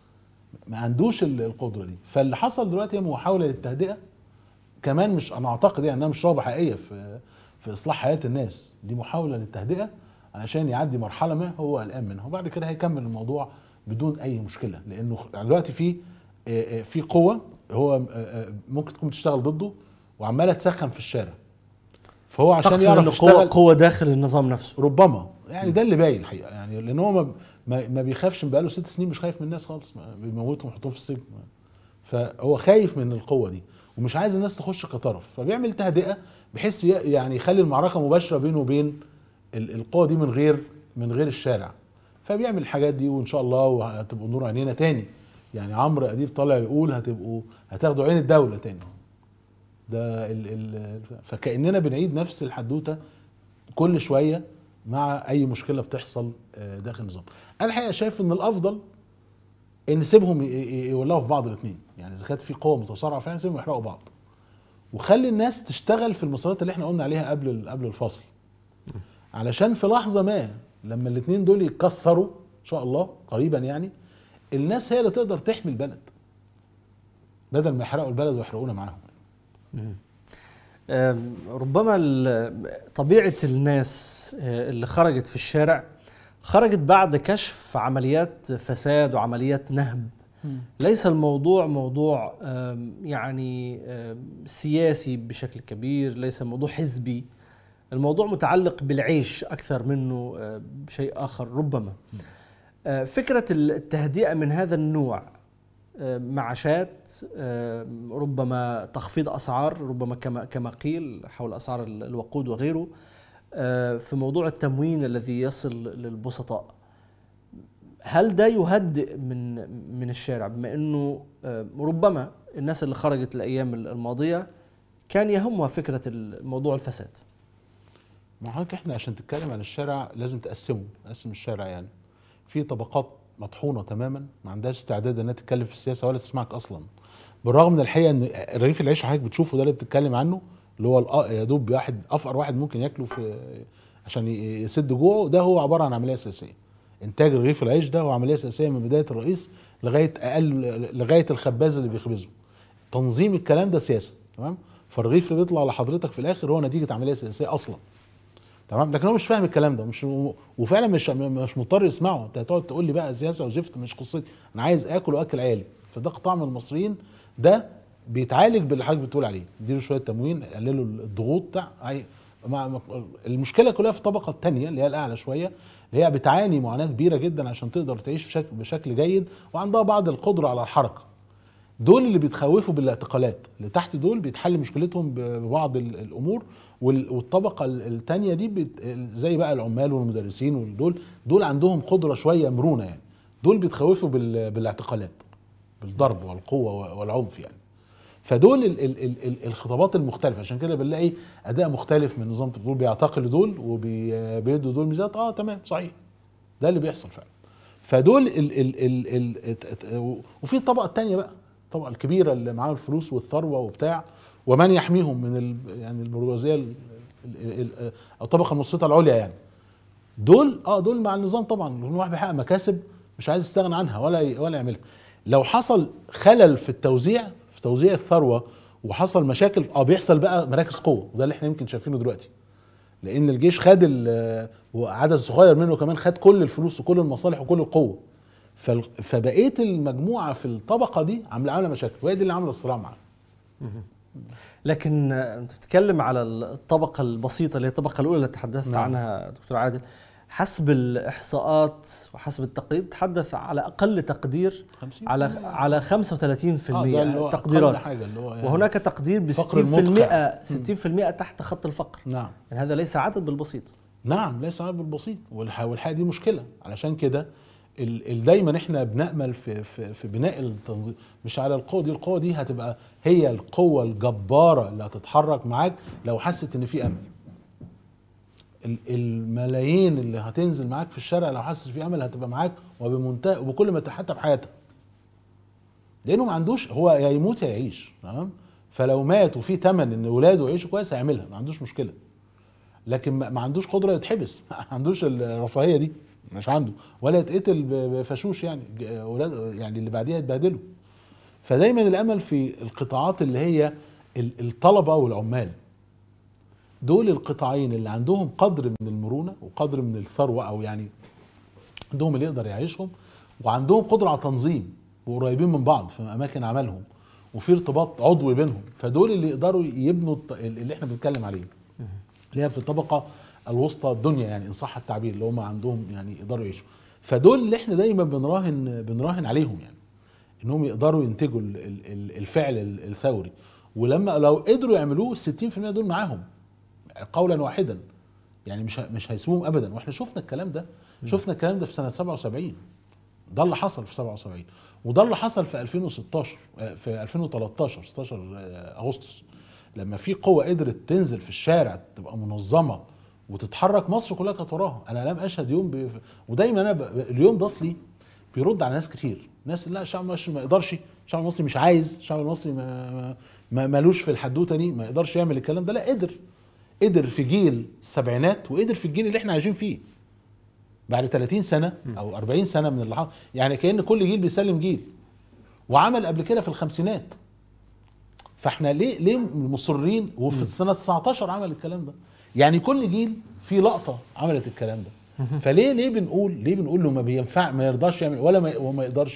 ما عندوش ال- القدرة دي، فاللي حصل دلوقتي هي محاولة للتهدئة كمان مش أنا أعتقد يعني إنها مش رغبة حقيقية في في إصلاح حياة الناس، دي محاولة للتهدئة علشان يعدي مرحلة ما هو قلقان منها وبعد كده هيكمل الموضوع بدون أي مشكلة لأنه دلوقتي في آه، آه، في قوة هو آه، آه، ممكن تكون بتشتغل ضده وعمالة تسخن في الشارع فهو عشان تقصد يعرف انه قوة يشتغل قوة داخل النظام نفسه ربما يعني ده اللي باين الحقيقه يعني لان هو ما, ما, ما بيخافش بقاله ست سنين مش خايف من الناس خالص ما بيموتهم ويحطوهم في السجن فهو خايف من القوه دي ومش عايز الناس تخش كطرف فبيعمل تهدئه بحيث ي- يعني يخلي المعركه مباشره بينه وبين ال- القوه دي من غير من غير الشارع فبيعمل الحاجات دي وان شاء الله وهتبقوا نور عينينا تاني يعني عمرو اديب طالع يقول هتبقوا هتاخدوا عين الدوله تاني ده ال ال فكاننا بنعيد نفس الحدوته كل شويه مع اي مشكله بتحصل آه، داخل النظام انا الحقيقه شايف ان الافضل ان نسيبهم ي- ي- يولعوا في بعض الاثنين يعني اذا كانت في قوه متصارعه فعلا سيبهم يحرقوا بعض وخلي الناس تشتغل في المسارات اللي احنا قلنا عليها قبل ال- قبل الفاصل علشان في لحظه ما لما الاثنين دول يتكسروا ان شاء الله قريبا يعني الناس هي اللي تقدر تحمي البلد بدل ما يحرقوا البلد ويحرقونا معاهم آم، ربما ال- طبيعة الناس آه، اللي خرجت في الشارع خرجت بعد كشف عمليات فساد وعمليات نهب ليس الموضوع موضوع آم، يعني آم، سياسي بشكل كبير ليس موضوع حزبي الموضوع متعلق بالعيش أكثر منه آه، بشيء آخر ربما آه، فكرة التهدئة من هذا النوع آه، معاشات آه، ربما تخفيض أسعار ربما كما كما قيل حول أسعار ال- الوقود وغيره آه، في موضوع التموين الذي يصل للبسطاء هل ده يهدئ من من الشارع بما انه آه، ربما الناس اللي خرجت الايام الماضيه كان يهمها فكره الموضوع الفساد ما حضرتك احنا عشان تتكلم عن الشارع لازم تقسمه تقسم الشارع يعني في طبقات مطحونه تماما ما عندهاش استعداد انها تتكلم في السياسه ولا تسمعك اصلا بالرغم من الحقيقه ان رغيف العيش حضرتك بتشوفه ده اللي بتتكلم عنه اللي هو الأ- يا دوب واحد افقر واحد ممكن ياكله في عشان ي- يسد جوعه ده هو عباره عن عمليه سياسيه انتاج رغيف العيش ده هو عمليه سياسيه من بدايه الرئيس لغايه اقل لغايه الخباز اللي بيخبزه تنظيم الكلام ده سياسه تمام فالرغيف اللي بيطلع لحضرتك في الاخر هو نتيجه عمليه سياسيه اصلا تمام لكن هو مش فاهم الكلام ده مش وفعلا مش مش مضطر يسمعه انت هتقعد تقول لي بقى سياسه وزفت مش قصتي انا عايز اكل واكل عيالي فده قطاع من المصريين ده بيتعالج باللي حضرتك بتقول عليه اديله شويه تموين قللوا الضغوط بتاع عي- مع- مع- المشكله كلها في الطبقه الثانيه اللي هي الاعلى شويه اللي هي بتعاني معاناه كبيره جدا عشان تقدر تعيش بشكل, بشكل جيد وعندها بعض القدره على الحركه دول اللي بيتخوفوا بالاعتقالات اللي تحت دول بيتحل مشكلتهم ب- ببعض ال- الامور وال- والطبقه ال- التانية دي بت- زي بقى العمال والمدرسين ودول دول عندهم قدره شويه مرونه يعني دول بيتخوفوا بال- بالاعتقالات بالضرب والقوه والعنف يعني فدول ال ال ال ال الخطابات المختلفه عشان كده بنلاقي اداء مختلف من نظام دول بيعتقلوا دول وبيدوا دول ميزات اه تمام صحيح ده اللي بيحصل فعلا فدول ال ال ال ال ات- ات- وفي الطبقه الثانيه بقى الطبقه الكبيره اللي معاها الفلوس والثروه وبتاع ومن يحميهم من ال يعني البرجوازيه ال- ال- ال- الطبقه المتوسطه العليا يعني دول اه دول مع النظام طبعا لان واحد بيحقق مكاسب مش عايز يستغنى عنها ولا ي- ولا يعملها لو حصل خلل في التوزيع في توزيع الثروه وحصل مشاكل اه بيحصل بقى مراكز قوه وده اللي احنا يمكن شايفينه دلوقتي لان الجيش خد ال- وعدد صغير منه كمان خد كل الفلوس وكل المصالح وكل القوه فال- فبقيه المجموعه في الطبقه دي عامله عامله مشاكل وهي دي اللي عامله الصراع معاها لكن آه، انت بتتكلم على الطبقه البسيطه اللي هي الطبقه الاولى اللي تحدثت نعم. عنها دكتور عادل حسب الاحصاءات وحسب التقرير تحدث على اقل تقدير 50 على على 35% آه، ده اللي هو أقل تقديرات حاجة اللي هو يعني وهناك تقدير ب 60% فقر المدقع. 60% تحت خط الفقر نعم يعني هذا ليس عدد بالبسيط نعم ليس عيب بالبسيط والح- والحقيقه دي مشكله علشان كده ال- ال- دايما احنا بنامل في في في بناء التنظيم مش على القوه دي القوه دي هتبقى هي القوه الجباره اللي هتتحرك معاك لو حست ان في امل ال- الملايين اللي هتنزل معاك في الشارع لو حاسس في امل هتبقى معاك وبمنتهى وبكل ما حتى بحياتها لانه ما عندوش هو يا يموت يا يعيش تمام فلو مات وفي تمن ان ولاده يعيشوا كويس هيعملها ما عندوش مشكله لكن ما ما عندوش قدره يتحبس ما عندوش الرفاهيه دي مش عنده ولا يتقتل ب- بفشوش يعني ج- اولاد يعني اللي بعديها يتبهدلوا فدايما الامل في القطاعات اللي هي ال- الطلبه والعمال دول القطاعين اللي عندهم قدر من المرونه وقدر من الثروه او يعني عندهم اللي يقدر يعيشهم وعندهم قدره على تنظيم وقريبين من بعض في اماكن عملهم وفي ارتباط عضوي بينهم فدول اللي يقدروا يبنوا الط- اللي احنا بنتكلم عليه اللي هي في الطبقه الوسطى الدنيا يعني ان صح التعبير اللي هم عندهم يعني يقدروا يعيشوا فدول اللي احنا دايما بنراهن بنراهن عليهم يعني انهم يقدروا ينتجوا ال- ال- ال- الفعل ال- الثوري ولما لو قدروا يعملوه ال 60% دول معاهم قولا واحدا يعني مش ه- مش هيسيبوهم ابدا واحنا شفنا الكلام ده شفنا الكلام ده في سنه 77 ده اللي حصل في 77 وده اللي حصل في 2016 آه، في 2013 16 آه، اغسطس لما في قوه قدرت تنزل في الشارع تبقى منظمه وتتحرك مصر كلها كانت وراها انا لم اشهد يوم ب... ودايما انا ب... اليوم ده اصلي بيرد على ناس كتير ناس لا الشعب المصري ما يقدرش الشعب المصري مش عايز الشعب المصري ما... ما... ما مالوش في الحدوته دي ما يقدرش يعمل الكلام ده لا قدر قدر في جيل السبعينات وقدر في الجيل اللي احنا عايشين فيه بعد 30 سنه او 40 سنه من اللي حصل يعني كان كل جيل بيسلم جيل وعمل قبل كده في الخمسينات فاحنا ليه ليه مصرين وفي سنه 19 عمل الكلام ده يعني كل جيل في لقطه عملت الكلام ده فليه ليه بنقول ليه بنقول له ما بينفع ما يرضاش يعمل ولا ما وما يقدرش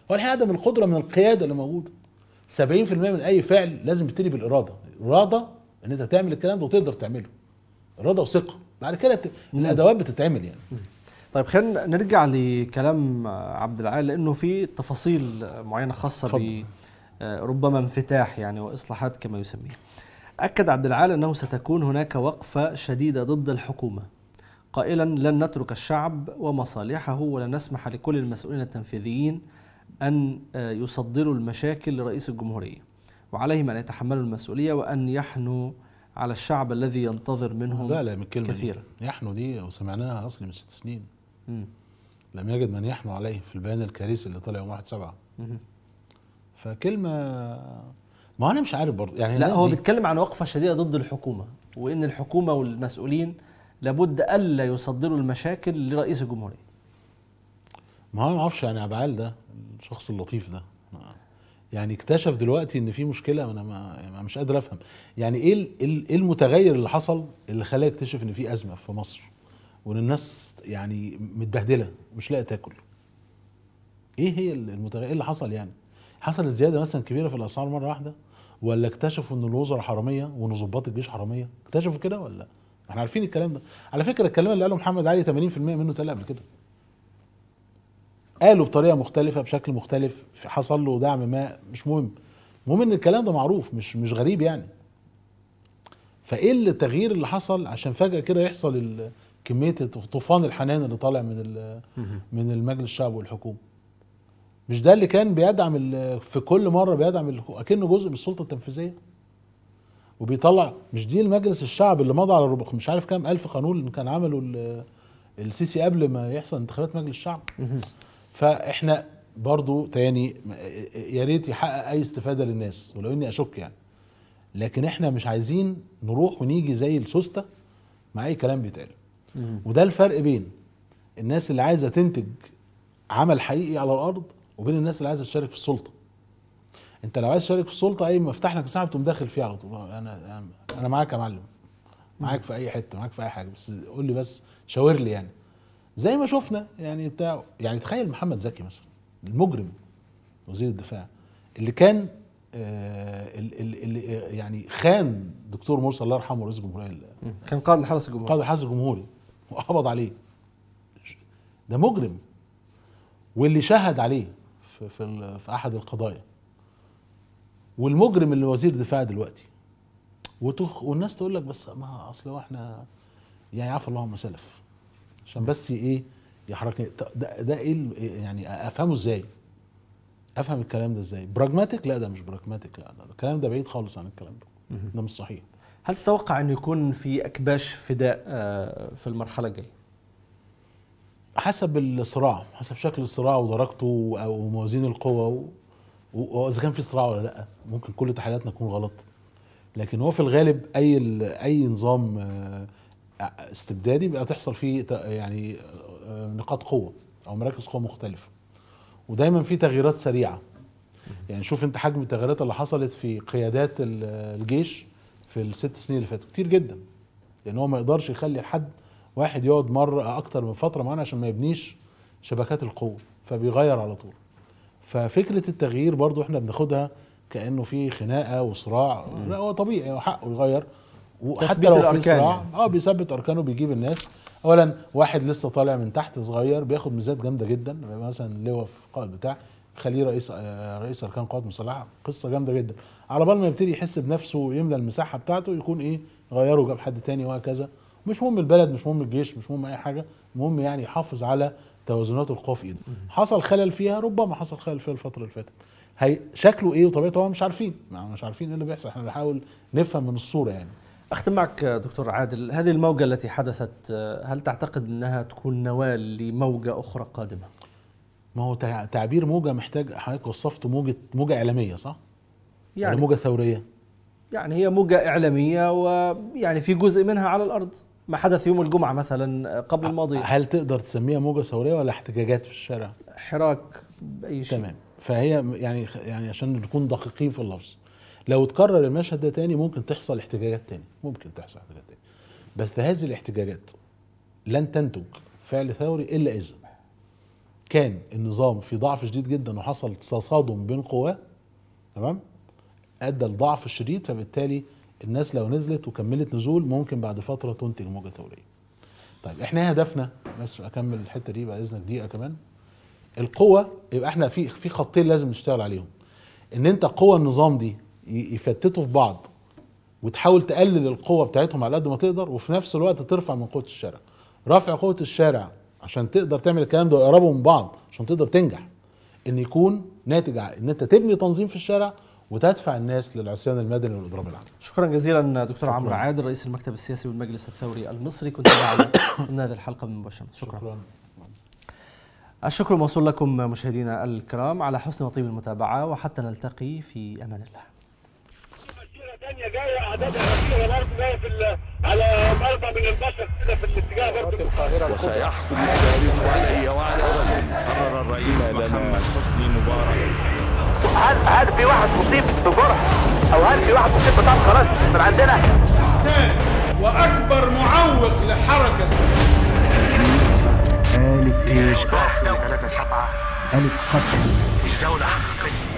هو الحقيقه عدم القدره من القياده اللي موجوده 70% من اي فعل لازم يبتدي بالاراده اراده ان انت تعمل الكلام ده وتقدر تعمله اراده وثقه بعد كده ت- الادوات بتتعمل يعني طيب خلينا نرجع لكلام عبد العال لانه في تفاصيل معينه خاصه اتفضل. ب آه، ربما انفتاح يعني واصلاحات كما يسميه. اكد عبد العال انه ستكون هناك وقفه شديده ضد الحكومه قائلا لن نترك الشعب ومصالحه ولن نسمح لكل المسؤولين التنفيذيين ان آه، يصدروا المشاكل لرئيس الجمهوريه وعليهم ان يتحملوا المسؤوليه وان يحنوا على الشعب الذي ينتظر منهم لا لا من الكلمه كثيرا. دي. يحنو دي وسمعناها اصلي من ست سنين مم. لم يجد من يحنو عليه في البيان الكارثي اللي طلع يوم 1 7 فكلمه ما انا مش عارف برضه يعني لا الناس هو دي- بيتكلم عن وقفة شديدة ضد الحكومة وإن الحكومة والمسؤولين لابد ألا يصدروا المشاكل لرئيس الجمهورية ما هو ما اعرفش يعني ابعال ده الشخص اللطيف ده يعني اكتشف دلوقتي ان في مشكله انا ما ما- مش قادر افهم يعني ايه ال- إيه ال- ايه المتغير اللي حصل اللي خلاه يكتشف ان في ازمه في مصر وان الناس يعني متبهدله مش لاقيه تاكل ايه هي المتغير ايه اللي حصل يعني حصل زياده مثلا كبيره في الاسعار مره واحده ولا اكتشفوا ان الوزراء حراميه وان ضباط الجيش حراميه اكتشفوا كده ولا ما احنا عارفين الكلام ده على فكره الكلام اللي قاله محمد علي 80% منه اتقال قبل كده قالوا بطريقه مختلفه بشكل مختلف في حصل له دعم ما مش مهم المهم ان الكلام ده معروف مش مش غريب يعني فايه التغيير اللي حصل عشان فجاه كده يحصل ال- كميه طوفان الحنان اللي طالع من ال- من المجلس الشعب والحكومه مش ده اللي كان بيدعم ال- في كل مره بيدعم ال- اكنه جزء من السلطه التنفيذيه وبيطلع مش دي المجلس الشعب اللي مضى على ربع مش عارف كام الف قانون اللي كان عمله ال- السيسي قبل ما يحصل انتخابات مجلس الشعب فاحنا برضو تاني يا ريت يحقق اي استفاده للناس ولو اني اشك يعني لكن احنا مش عايزين نروح ونيجي زي السوسته مع اي كلام بيتقال وده الفرق بين الناس اللي عايزه تنتج عمل حقيقي على الارض وبين الناس اللي عايزه تشارك في السلطه انت لو عايز تشارك في السلطه اي ما افتح لك مساحه بتقوم داخل فيها على طول انا انا معاك يا معلم معاك في اي حته معاك في اي حاجه بس قول لي بس شاور لي يعني زي ما شفنا يعني بتاع يعني تخيل محمد زكي مثلا المجرم وزير الدفاع اللي كان آه اللي, اللي يعني خان دكتور مرسي الله يرحمه رئيس الجمهوريه كان قائد الحرس الجمهوري قائد الحرس الجمهوري وقبض عليه ده مجرم واللي شهد عليه في في, ال- في احد القضايا والمجرم اللي وزير دفاع دلوقتي وتخ والناس تقول لك بس ما اصل هو احنا يعني عفى الله عما سلف عشان بس ايه يحركني ط- ده, ده ايه ال- يعني افهمه ازاي افهم الكلام ده ازاي براجماتيك لا ده مش براجماتيك لا, لا ده الكلام ده بعيد خالص عن الكلام ده ده مش صحيح هل تتوقع أن يكون في أكباش فداء آه، في المرحلة الجاية؟ حسب الصراع حسب شكل الصراع ودرجته او موازين القوى و- و- واذا كان في صراع ولا لا ممكن كل تحليلاتنا تكون غلط لكن هو في الغالب اي ال- اي نظام آه، استبدادي بقى تحصل فيه ت- يعني آه، نقاط قوه او مراكز قوه مختلفه ودايما في تغييرات سريعه يعني شوف انت حجم التغييرات اللي حصلت في قيادات ال- الجيش في الست سنين اللي فاتوا كتير جدا لان هو ما يقدرش يخلي حد واحد يقعد مره اكتر من فتره معينه عشان ما يبنيش شبكات القوه فبيغير على طول ففكره التغيير برضو احنا بناخدها كانه في خناقه وصراع لا هو طبيعي هو حقه يغير وحتى تثبيت لو في الأركان صراع يعني. اه بيثبت اركانه بيجيب الناس اولا واحد لسه طالع من تحت صغير بياخد ميزات جامده جدا يبقى مثلا لواء في قائد بتاع خليه رئيس آه، رئيس اركان قوات مسلحه قصه جامده جدا على بال ما يبتدي يحس بنفسه ويملى المساحه بتاعته يكون ايه غيره وجاب حد تاني وهكذا مش مهم البلد مش مهم الجيش مش مهم اي حاجه المهم يعني يحافظ على توازنات القوى في ايده حصل خلل فيها ربما حصل خلل فيها الفتره اللي فاتت هي شكله ايه وطبيعته طبعا مش عارفين ما- مش عارفين ايه اللي بيحصل احنا بنحاول نفهم من الصوره يعني أختم معك آه، دكتور عادل هذه الموجة التي حدثت آه، هل تعتقد أنها تكون نواة لموجة أخرى قادمة؟ ما هو تع- تعبير موجه محتاج حضرتك وصفت موجه موجه اعلاميه صح؟ يعني يعني موجه ثوريه يعني هي موجة إعلامية ويعني في جزء منها على الأرض ما حدث يوم الجمعة مثلا قبل الماضي هل تقدر تسميها موجه ثوريه ولا احتجاجات في الشارع؟ حراك بأي شيء تمام فهي يعني يعني عشان نكون دقيقين في اللفظ لو اتكرر المشهد ده تاني ممكن تحصل احتجاجات تاني ممكن تحصل احتجاجات تاني بس هذه الاحتجاجات لن تنتج فعل ثوري الا اذا كان النظام في ضعف شديد جدا وحصل تصادم بين قواه تمام ادى لضعف شديد فبالتالي الناس لو نزلت وكملت نزول ممكن بعد فتره تنتج موجه ثوريه. طيب احنا ايه هدفنا بس اكمل الحته دي بعد اذنك دقيقه كمان. القوه يبقى احنا في في خطين لازم نشتغل عليهم. ان انت قوى النظام دي ي- يفتتوا في بعض وتحاول تقلل القوه بتاعتهم على قد ما تقدر وفي نفس الوقت ترفع من قوه الشارع. رفع قوه الشارع عشان تقدر تعمل الكلام ده ويقربوا من بعض عشان تقدر تنجح. ان يكون ناتج عن ان انت تبني تنظيم في الشارع وتدفع الناس للعصيان المدني والاضراب العام. شكرا جزيلا دكتور عمرو عادل رئيس المكتب السياسي بالمجلس الثوري المصري كنت معنا ضمن هذه الحلقه من مباشره شكرا, شكرا. الشكر موصول لكم مشاهدينا الكرام على حسن وطيب المتابعه وحتى نلتقي في امان الله مسيرة تانية جاية أعدادها كثيرة برضه جاية في ال- على مرضى من البشر كده في الاتجاه برضه وسيحكم التاريخ علي وعلى قرر الرئيس محمد حسني مبارك هل هل في واحد مصيب بجرح او هل في واحد مصيب بطعم خلاص من عندنا واكبر معوق لحركه ثلاثة سبعة ألف خط مش دولة حقيقية